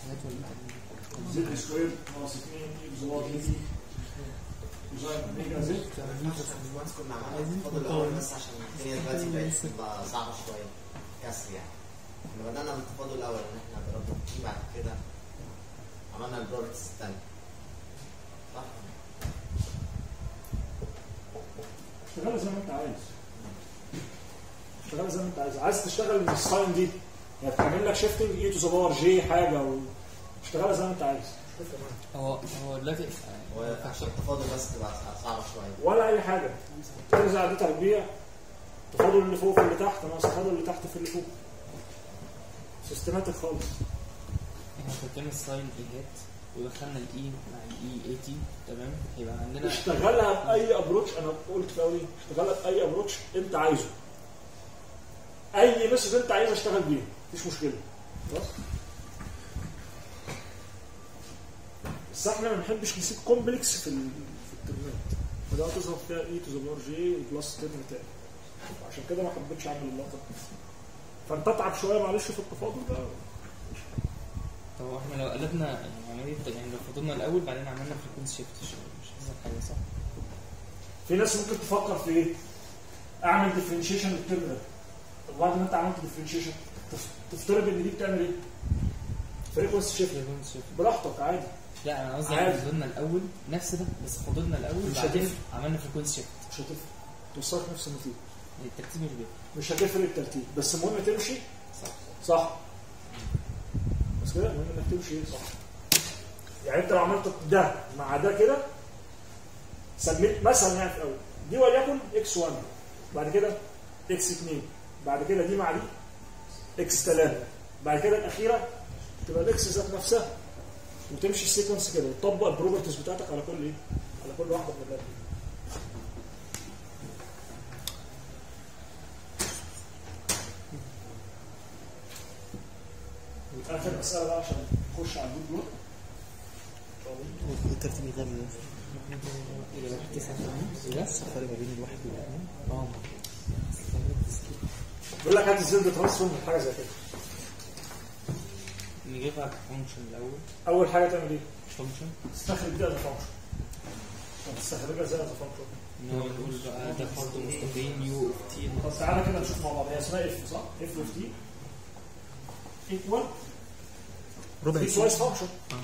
زد سكوير ناقص 2 اي تو ذا باور اي تي ساين اوميجا زد بس كنا عملنا التفاضل الاول بس عشان الدنيا دلوقتي بقت تبقى صعبه شويه كسر يعني احنا بدانا من التفاضل الاول ان احنا ضربنا في بعد كده عملنا البروبرتيز الثانيه صح؟ اشتغلها زي ما انت عايز اشتغلها زي ما انت عايز عايز تشتغل من الساين دي يعني تعمل لك شيفتنج اي تو ذا باور جي حاجه و... اشتغلها زي ما انت عايز مش هتفرق معاك. هو هو دلوقتي هو عشان التفاضل بس تبقى صعبه شويه ولا اي حاجه ترجع دي تربيع تفاضل اللي فوق في اللي تحت ناقص تفاضل اللي تحت في اللي فوق سيستماتيك خالص احنا كنا الساين ايهات ودخلنا الاي مع الاي اي تي تمام هيبقى عندنا اشتغلها باي ابروتش انا قلت في اولي اشتغلها باي ابروتش انت عايزه اي ميثود انت عايز اشتغل بيها مفيش مشكله خلاص بس احنا ما بنحبش نسيب كومبلكس في ال- في الترمات فده هتظهر فيها اي تو ذا باور جي بلس ترم تاني عشان كده ما حبيتش اعمل اللقطه دي. فانت اتعب شويه معلش في التفاضل بقى طب هو احنا لو قلبنا يعني عملية يعني لو فضلنا الاول بعدين عملنا فريكونسي شيفت مش احسن حاجه صح؟ في ناس ممكن تفكر في ايه؟ اعمل ديفرنشيشن للترم ده طب بعد ما انت عملت ديفرنشيشن تفترض ان دي بتعمل ايه؟ فريكونسي شيفت فريكونسي شيفت براحتك عادي لا انا قصدي عادي. يعني فضلنا الاول نفس ده بس فضلنا الاول مش بعدين هتفرق. عملنا فريكونسي شيفت مش هتفرق توصلك نفس النتيجه يعني الترتيب مش بيفرق مش هتفرق الترتيب بس المهم تمشي صح صح مش كده المهم انك تمشي ايه صح يعني انت لو عملت ده مع ده كده سميت مثلا يعني في الاول دي وليكن اكس 1 بعد كده اكس 2 بعد كده دي مع دي اكس 3 بعد كده الاخيره تبقى الاكس ذات نفسها وتمشي السيكونس كده وتطبق البروبرتيز بتاعتك على كل ايه؟ على كل واحده من الثلاثه اخر مساله بقى عشان نخش على الجود بلوك الترتيب غبي إلى واحد تسعة ثمانية بس الفرق ما بين الواحد والاثنين اه بيقول لك هات الزد ترانسفورم حاجه زي كده نجيبها كفانكشن الأول اول حاجه تعمل ايه؟ فانكشن تستخرج دي از فانكشن تستخرجها ازاي از فانكشن إن هو نقول بقى ده فرض مستقيم يو اوف تي طب تعالى كده نشوف مع بعض هي اسمها اف صح؟ اف اوف تي ايكوال ربع في تي توايس فانكشن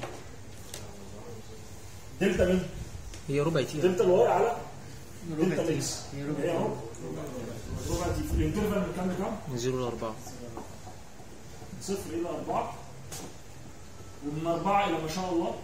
دلتا مين؟ هي ربع تي دلتا الواي على دلتا ربع تي الاكس هي هي ربع اهو ربع تي في الانترفال من كام لكام؟ من 0 ل 4 من صفر الى اربعه ومن اربعه الى ما شاء الله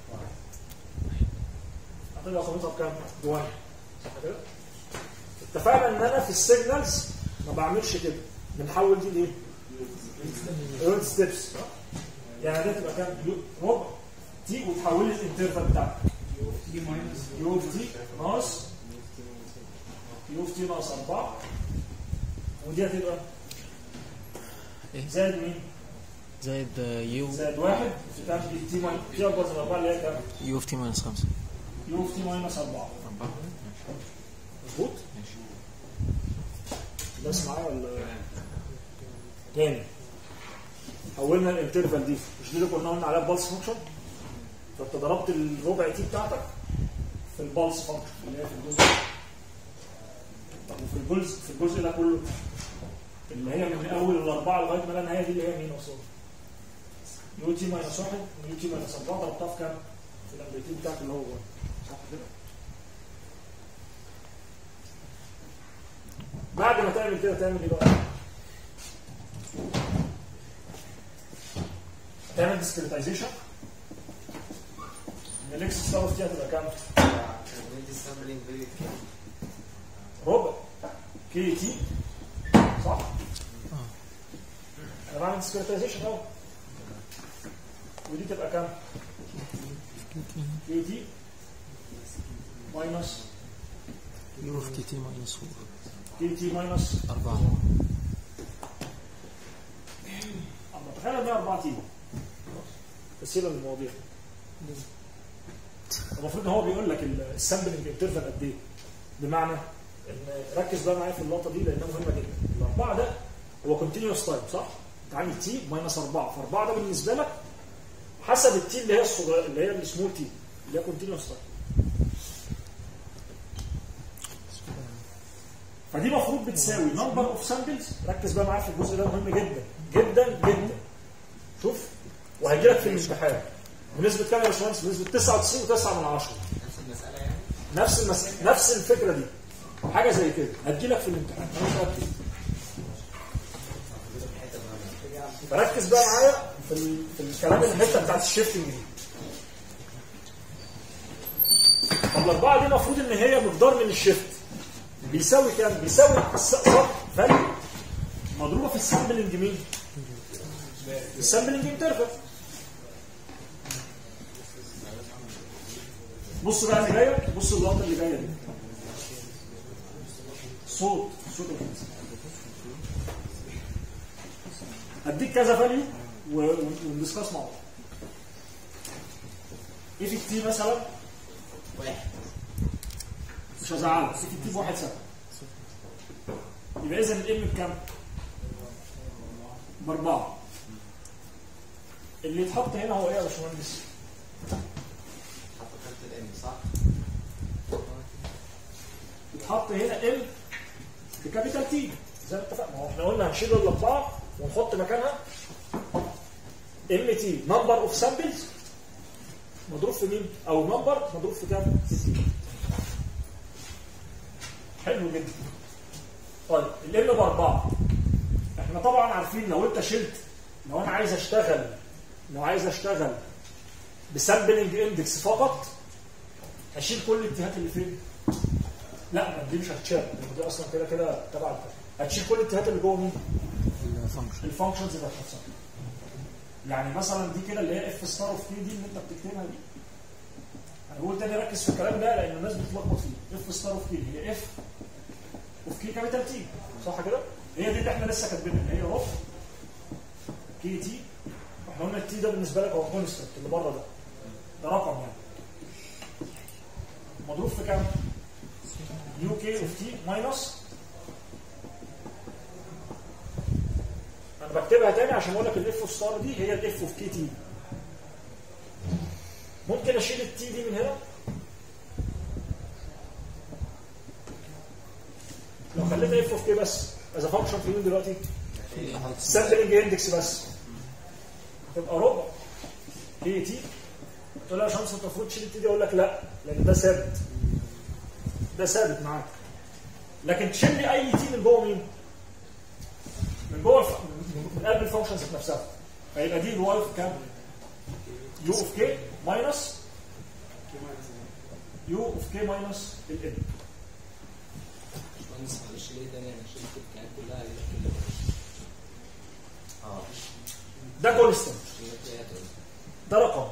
هتبقى قيمتها بكام؟ بواحد صح كده؟ اتفقنا ان انا في السيجنالز ما بعملش كده بنحول دي لايه؟ يونت ستيبس يعني دي تبقى كام؟ يو- ربع تي وتحول لي الانترفال بتاعك تي ماينس يو اوف تي ناقص يو اوف تي ناقص 4 ودي هتبقى إيه؟ زائد مين؟ زائد يو زائد واحد في كام دي تي ماينس تي اكبر من 4 اللي هي كام؟ يو اوف تي ماينس 5 يو اوف تي ماينس 4 4 مظبوط؟ ماشي الناس معايا ولا تاني حولنا الانترفال دي مش دي اللي كنا قلنا عليها بالس فانكشن فانت ضربت الربع تي بتاعتك في البالس فانكشن اللي هي في الجزء طب وفي الجزء في الجزء ده كله اللي هي من اول الاربعه لغايه ما لا نهايه دي اللي هي مين اصلا؟ يو تي ماينس واحد ويو تي ماينس اربعه ضربتها في كام؟ في الامبليتيود بتاعك اللي هو صح كده؟ بعد ما تعمل كده تعمل ايه بقى؟ تعمل ديسكريتايزيشن ان الاكس ستار اوف تي هتبقى كام؟ ندي سامبلينج فيديو ربع كي تي صح؟ انا بعمل ديسكريتايزيشن اهو ودي تبقى كام؟ كي تي ماينس يو اوف تي تي ماينس 4 كي تي ماينس 4 اما تخيل ان هي 4 تي تسهيلا للمواضيع المفروض ان هو بيقول لك السامبلنج انترفال قد ايه بمعنى ان ركز بقى معايا في اللقطه دي لانها مهمه جدا الاربعه ده هو كونتينوس تايم صح؟ انت عامل تي ماينس 4 فاربعه ده بالنسبه لك حسب التي اللي هي الصغيره اللي هي السمول تي اللي هي كونتينوس تايم فدي المفروض بتساوي نمبر اوف سامبلز ركز بقى معايا في الجزء ده مهم جدا جدا جدا شوف وهيجي لك في الامتحان بنسبه كام يا باشمهندس؟ بنسبه 99.9 من 10 نفس المسألة يعني نفس المس... نفس الفكره دي حاجه زي كده هتجي لك في الامتحان انا متاكد فركز بقى معايا في, ال... في الكلام الحته بتاعت الشيفتنج دي طب الاربعه دي المفروض ان هي مقدار من الشيفت بيساوي كام؟ بيساوي صح فاليو مضروبه في السامبلنج مين؟ السامبلنج انترفال بص بقى اللي جايه بص اللقطه اللي جايه دي صوت صوت الخمسه هديك كذا فاليو وندسكاس مع بعض ايه في التي مثلا واحد مش هزعلك ايه في التي بواحد سنه يبقى اذا الام بكام؟ باربعه اللي يتحط هنا هو ايه يا باشمهندس؟ حطوا كارت الام صح؟ يتحط هنا ال في كابيتال تي زي ما اتفقنا هو احنا قلنا هنشيل الاربعه ونحط مكانها ام تي نمبر اوف سامبلز مضروب في مين؟ او نمبر مضروب في كام؟ في تي حلو جدا طيب الام باربعه احنا طبعا عارفين لو انت شلت لو انا عايز اشتغل لو عايز اشتغل بسامبلنج اندكس فقط هشيل كل الاتهات اللي فين لا ما دي مش هتتشال لأن دي اصلا كده كده تبع الت- هتشيل كل الاتهات اللي جوه مين الفانكشن الفانكشنز اللي هتحصل يعني مثلا دي كده اللي هي اف ستار اوف كي دي اللي انت بتكتبها دي انا بقول تاني ركز في الكلام ده لان الناس بتتلخبط فيه اف ستار اوف كي هي اف اوف كي كابيتال تي صح كده؟ هي دي اللي احنا لسه كاتبينها اللي هي اوف كي تي احنا قلنا التي ده بالنسبه لك هو كونستنت اللي بره ده ده رقم يعني مضروب في كام؟ يو كي اوف تي ماينس انا بكتبها تاني عشان اقول لك الاف ستار دي هي الاف اوف كي تي ممكن اشيل التي دي من هنا لو خليتها اف اوف كي بس از فانكشن في مين دلوقتي؟ سامبلنج اندكس بس هتبقى ربع كي تي تقول لها يا شمس انت المفروض تشيل التي دي اقول لك لا لان ده ثابت ده ثابت معاك لكن تشيل لي اي تي من جوه مين؟ من جوه الف... من قلب الفانكشنز نفسها فيبقى دي الواي في كام؟ يو اوف كي ماينس يو اوف كي ماينس الان باشمهندس معلش ليه تاني انا شلت الكائنات كلها اللي كده اه ده كونستنت شلت ايه تقول ده رقم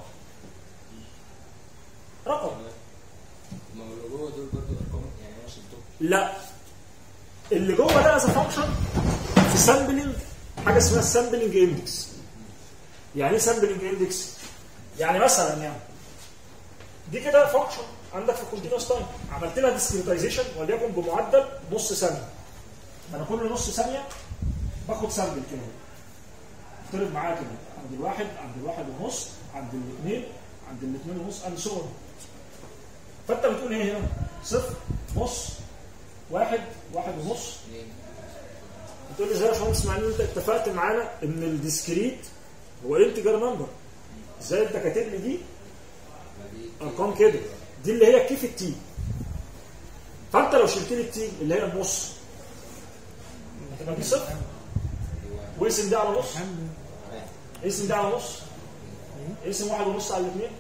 رقم ما هو اللي جوه دول برضه ارقام يعني انا شلتهم لا اللي جوه ده از فانكشن في سامبلنج حاجه اسمها سامبلنج اندكس يعني ايه سامبلنج اندكس يعني مثلا يعني دي كده فانكشن عندك في كونتينوس تايم عملت لها ديسكريتايزيشن وليكن بمعدل نص ثانيه انا كل نص ثانيه باخد سامبل كده افترض معايا كده عند الواحد عند الواحد ونص عند الاثنين عند الاثنين ونص اند سو فانت بتقول ايه هنا؟ صفر نص واحد واحد ونص اثنين بتقول لي ازاي يا باشمهندس مع ان انت اتفقت معانا ان الديسكريت هو انتجر نمبر ازاي انت كاتب لي دي ما دي ارقام كده دي اللي هي كيف التي فانت لو شلت لي التي اللي هي النص هتبقى دي صفر واقسم ده على نص اقسم ده على نص اقسم واحد ونص على الاثنين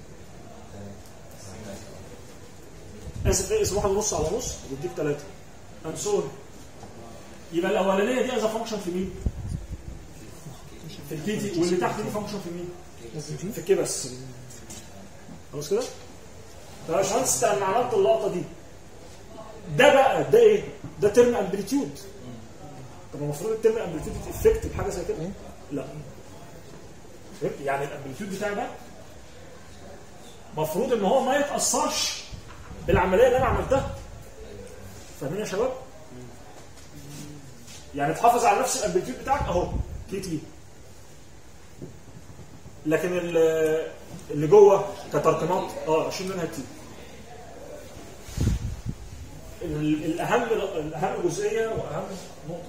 اسف اقسم واحد ونص على نص يديك ثلاثة اند سو يبقى الاولانيه دي از فانكشن في مين؟ في الكي تي واللي تحت دي فانكشن في مين؟ في الكي بس خلاص كده؟ طب يا باشمهندس انا عملت اللقطه دي ده بقى ده ايه؟ ده ترم امبليتيود طب المفروض الترم امبليتيود افكت بحاجه زي كده؟ لا فهمت؟ يعني الامبليتيود بتاعي ده المفروض ان هو ما يتاثرش بالعمليه اللي انا عملتها فاهمين يا شباب؟ يعني تحافظ على نفس الامبليتيود بتاعك اهو كي تي لكن ال- اللي جوه كترقيمات اه اشيل منها تي ال- الاهم الاهم جزئيه واهم نقطه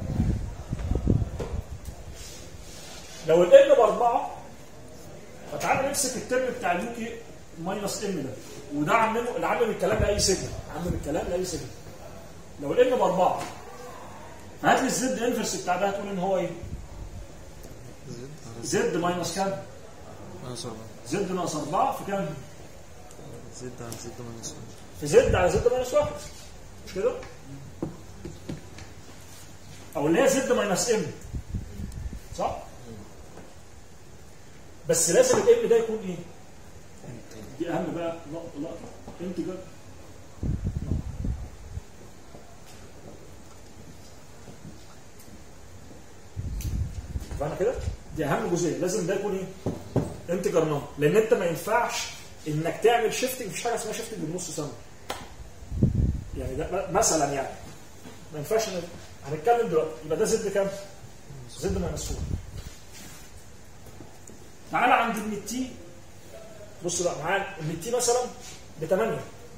لو الان باربعه فتعالى نمسك الترم بتاع اليوكي ماينس ام ده وده عامله اللي عامل الكلام لاي سيجنال عامل الكلام لاي سيجنال لو الان باربعه هات لي الزد انفرس بتاع ده هتقول ان هو ايه؟ زد ماينس كام؟ ماينس 4 زد ناقص 4 في كام؟ زد على زد ماينس 1 في زد على زد ماينس 1 مش كده؟ او اللي هي زد ماينس ام صح؟ بس لازم الام ده يكون ايه؟ دي اهم بقى لقطه لقطه انتجر فاهمة كده؟ دي اهم جزئيه لازم ده يكون ايه؟ انتجر نمبر لان انت ما ينفعش انك تعمل شيفتنج مفيش حاجه اسمها شيفتنج بالنص ثانيه يعني ده مثلا يعني ما ينفعش إن- هنتكلم دلوقتي يبقى ده زد كام؟ زد ماينس 4 تعالى عند ان التي بص بقى معايا ان التي مثلا ب 8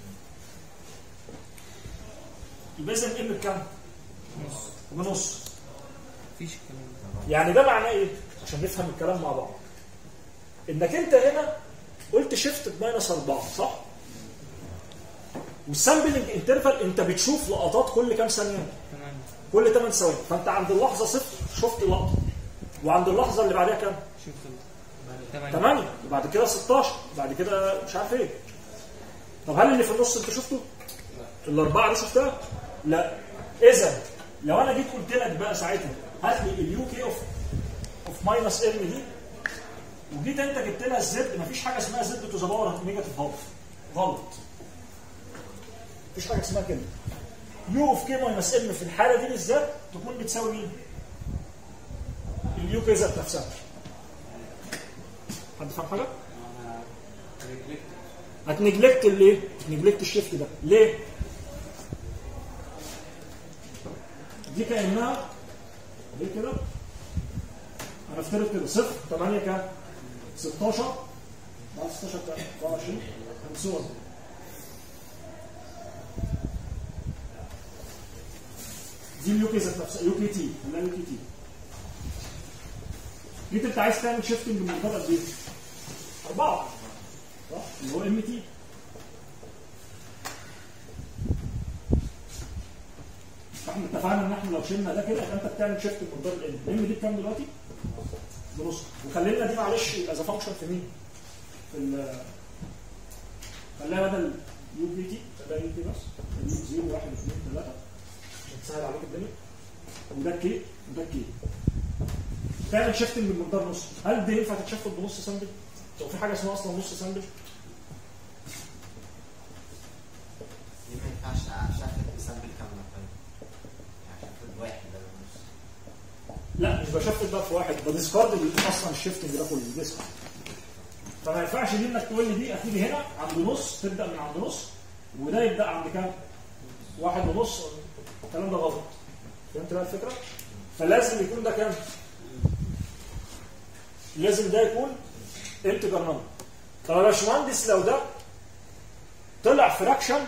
يبقى اذا ام بكام؟ بنص مفيش الكلام ده يعني ده معناه ايه؟ عشان نفهم الكلام مع بعض. انك انت هنا قلت شيفت بماينس 4 صح؟ والسامبلنج انترفال انت بتشوف لقطات كل كام ثانيه؟ تمام كل 8 ثواني، فانت عند اللحظه صفر شفت لقطه. وعند اللحظه اللي بعدها كام؟ شفت ال- تمام 8 وبعد كده 16 بعد كده مش عارف ايه طب هل اللي في النص انت شفته؟ الاربعه دي شفتها؟ لا اذا لو انا جيت قلت لك بقى ساعتها هات لي اليو كي اوف اوف ماينس ام دي وجيت انت جبت لها الزد مفيش حاجه اسمها زد تو ذا باور نيجاتيف هاف غلط مفيش حاجه اسمها كده يو اوف كي ماينس ام في الحاله دي بالذات تكون بتساوي مين؟ اليو كي ذات نفسها حد فاهم حاجه؟ هتنجلكت الايه؟ هتنجلكت الشيفت ده ليه؟ دي كانها ليه كده؟ هنفترض كده صفر 8 كام؟ 16 بعد 16 كام؟ 24 50 دي اليو كي ذات نفسها يو كي تي ولا يو كي تي جيت انت عايز تعمل شيفتنج من قد ايه؟ أربعة صح؟ اللي هو ام تي احنا اتفقنا ان احنا لو شلنا ده كده يبقى انت بتعمل شيفت بمقدار الام الام دي بكام دلوقتي؟ بنص وخلينا دي معلش از فانكشن في مين؟ في ال خليها بدل يو بي تي خليها يو بي بس يو 0 1 2 3 عشان تسهل عليك الدنيا وده كي وده كي تعمل شيفتنج بمقدار نص هل دي ينفع تتشفت بنص سامبل؟ لو في حاجه اسمها اصلا نص سامبل دي ما ينفعش اشفت بسامبل كامله طيب يعني اشفت واحد ده ونص لا مش بشفت بقى في واحد بديسكارد اصلا الشيفتنج ده كله ديسكارد فما ينفعش دي انك تقول لي دي هتيجي هنا عند نص تبدا من عند نص وده يبدا عند كام؟ واحد ونص الكلام ده غلط فهمت بقى الفكره؟ فلازم يكون ده كام؟ لازم ده يكون انتجر نمبر طب يا باشمهندس لو ده طلع فراكشن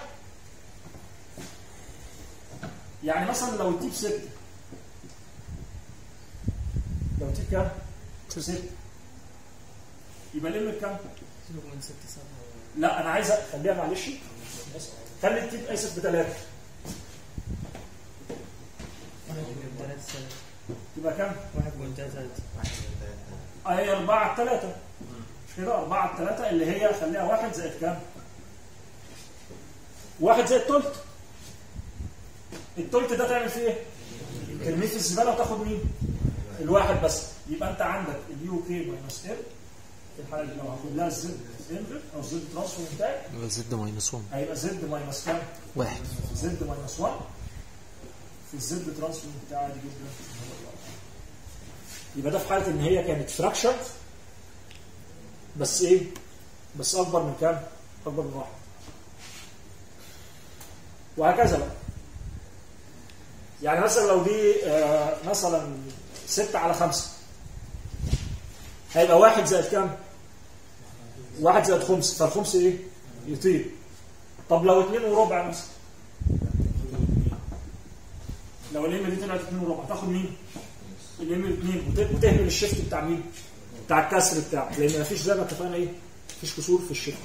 يعني مثلا لو التيب 6 لو تيب كام؟ 6 يبقى لم كام؟ 0.67 لا انا عايز اخليها معلش خلي التيب اسف بثلاثه واحد من ثلاثة سنة يبقى كام؟ واحد من ثلاثة واحد من ثلاثة اهي 4 على 3 مش كده 4 على 3 اللي هي خليها واحد زائد كام؟ واحد زائد التلت التلت ده تعمل فيه ايه؟ ترميه في الزباله وتاخد مين؟ الواحد بس يبقى انت عندك اليو كي ماينس ال في الحاله دي لو هاخد لها الزد انفرت او الزد ترانسفورم بتاعي يبقى زد ماينس 1 هيبقى زد ماينس كام؟ واحد زد ماينس 1 في الزد ترانسفورم بتاعي عادي جدا يبقى ده في حاله ان هي كانت فراكشن بس ايه؟ بس اكبر من كام؟ اكبر من واحد وهكذا بقى يعني مثلا لو دي آه، مثلا 6 على 5 هيبقى واحد زائد كام؟ واحد زائد خمس فالخمس ايه؟ يطير طب لو اتنين وربع مثلا لو الام دي طلعت اتنين وربع تاخد مين؟ الام اتنين وت- وتهمل الشيفت بتاع مين؟ بتاع الكسر بتاعك لان مفيش زي ما اتفقنا ايه؟ مفيش كسور في الشيفت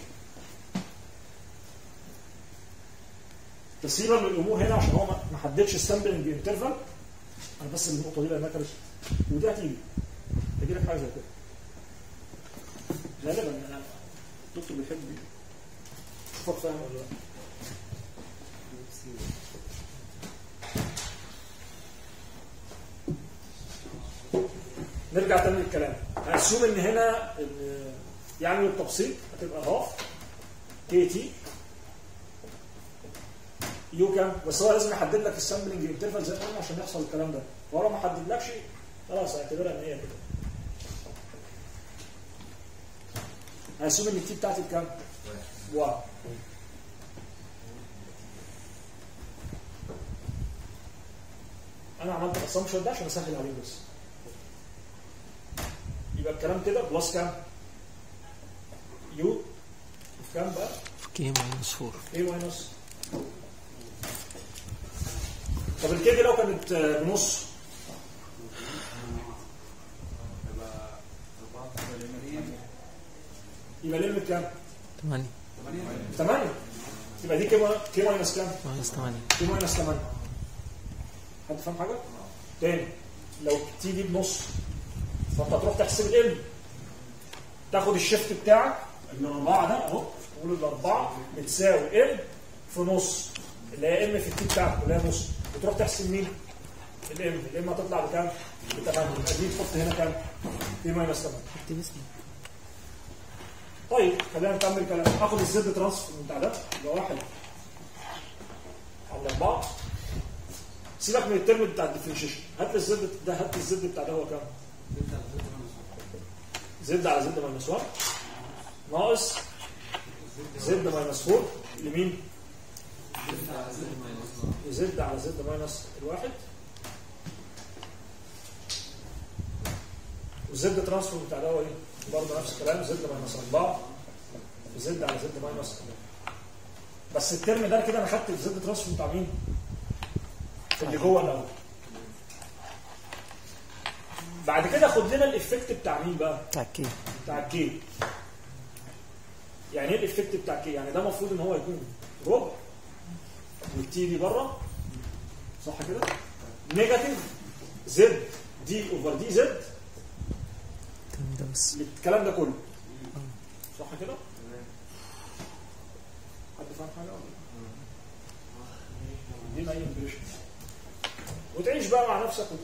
تسهيلا للامور هنا عشان هو ما- ما حددش السامبلنج انترفال انا بس النقطه دي لانها كانت ودي هتيجي هتجي لك حاجه زي كده غالبا يعني الدكتور بيحب شوفك فاهم ولا لا نرجع تاني للكلام هنسوم ان هنا ال- يعني التبسيط هتبقى هاف كي تي يو كام بس هو لازم يحدد لك السامبلنج انترفال زي ما قلنا عشان يحصل الكلام ده ولو ما حددلكش خلاص اعتبرها ان هي كده هنسوم ان التي بتاعتي بكام؟ واحد انا عملت الاسامبشن ده عشان اسهل عليه بس يبقى الكلام كده بلس كام؟ يو في كام بقى؟ كي ماينس 4 ايه ماينس طب الكي دي لو كانت آه، بنص يبقى لم بكام؟ 8 8 يبقى دي كي ما- كي ماينس كام؟ ماينس 8 كي ماينس 8 حد فاهم حاجه؟ تاني لو تي دي بنص فانت هتروح تحسب ال تاخد الشيفت بتاعك الاربعه ده اهو تقول الاربعه بتساوي ام في نص اللي هي ام في التي بتاعك اللي هي نص وتروح تحسب مين؟ الام الام هتطلع بكام؟ ب 8 يبقى دي تحط هنا كام؟ دي ماينس 8 اكتب اسمك طيب خلينا نكمل كلام هاخد الزد ترانسفير بتاع ده يبقى واحد على اربعه سيبك من الترم بتاع الديفرنشيشن هات لي الزد ده هات لي الزد بتاع ده هو كام؟ زد على زد ماينس 1 ناقص زد ماينس 4 لمين؟ زد على زد ماينس الواحد والزد ترانسفور بتاع ده هو ايه؟ برضه نفس الكلام زد ماينس 4 زد على زد ماينس 4 بس الترم ده كده انا خدت الزد ترانسفور بتاع مين؟ اللي جوه الاول بعد كده خد لنا الافكت بتاع مين بقى؟ بتاع كي بتاع الكي يعني ايه الافكت بتاع الكي؟ يعني ده المفروض ان هو يكون ربع والتي دي بره صح كده؟ نيجاتيف زد دي اوفر دي زد الكلام ده بس الكلام ده كله صح كده؟ حد فاهم حاجه ولا لا؟ دي اي امبريشن وتعيش بقى مع نفسك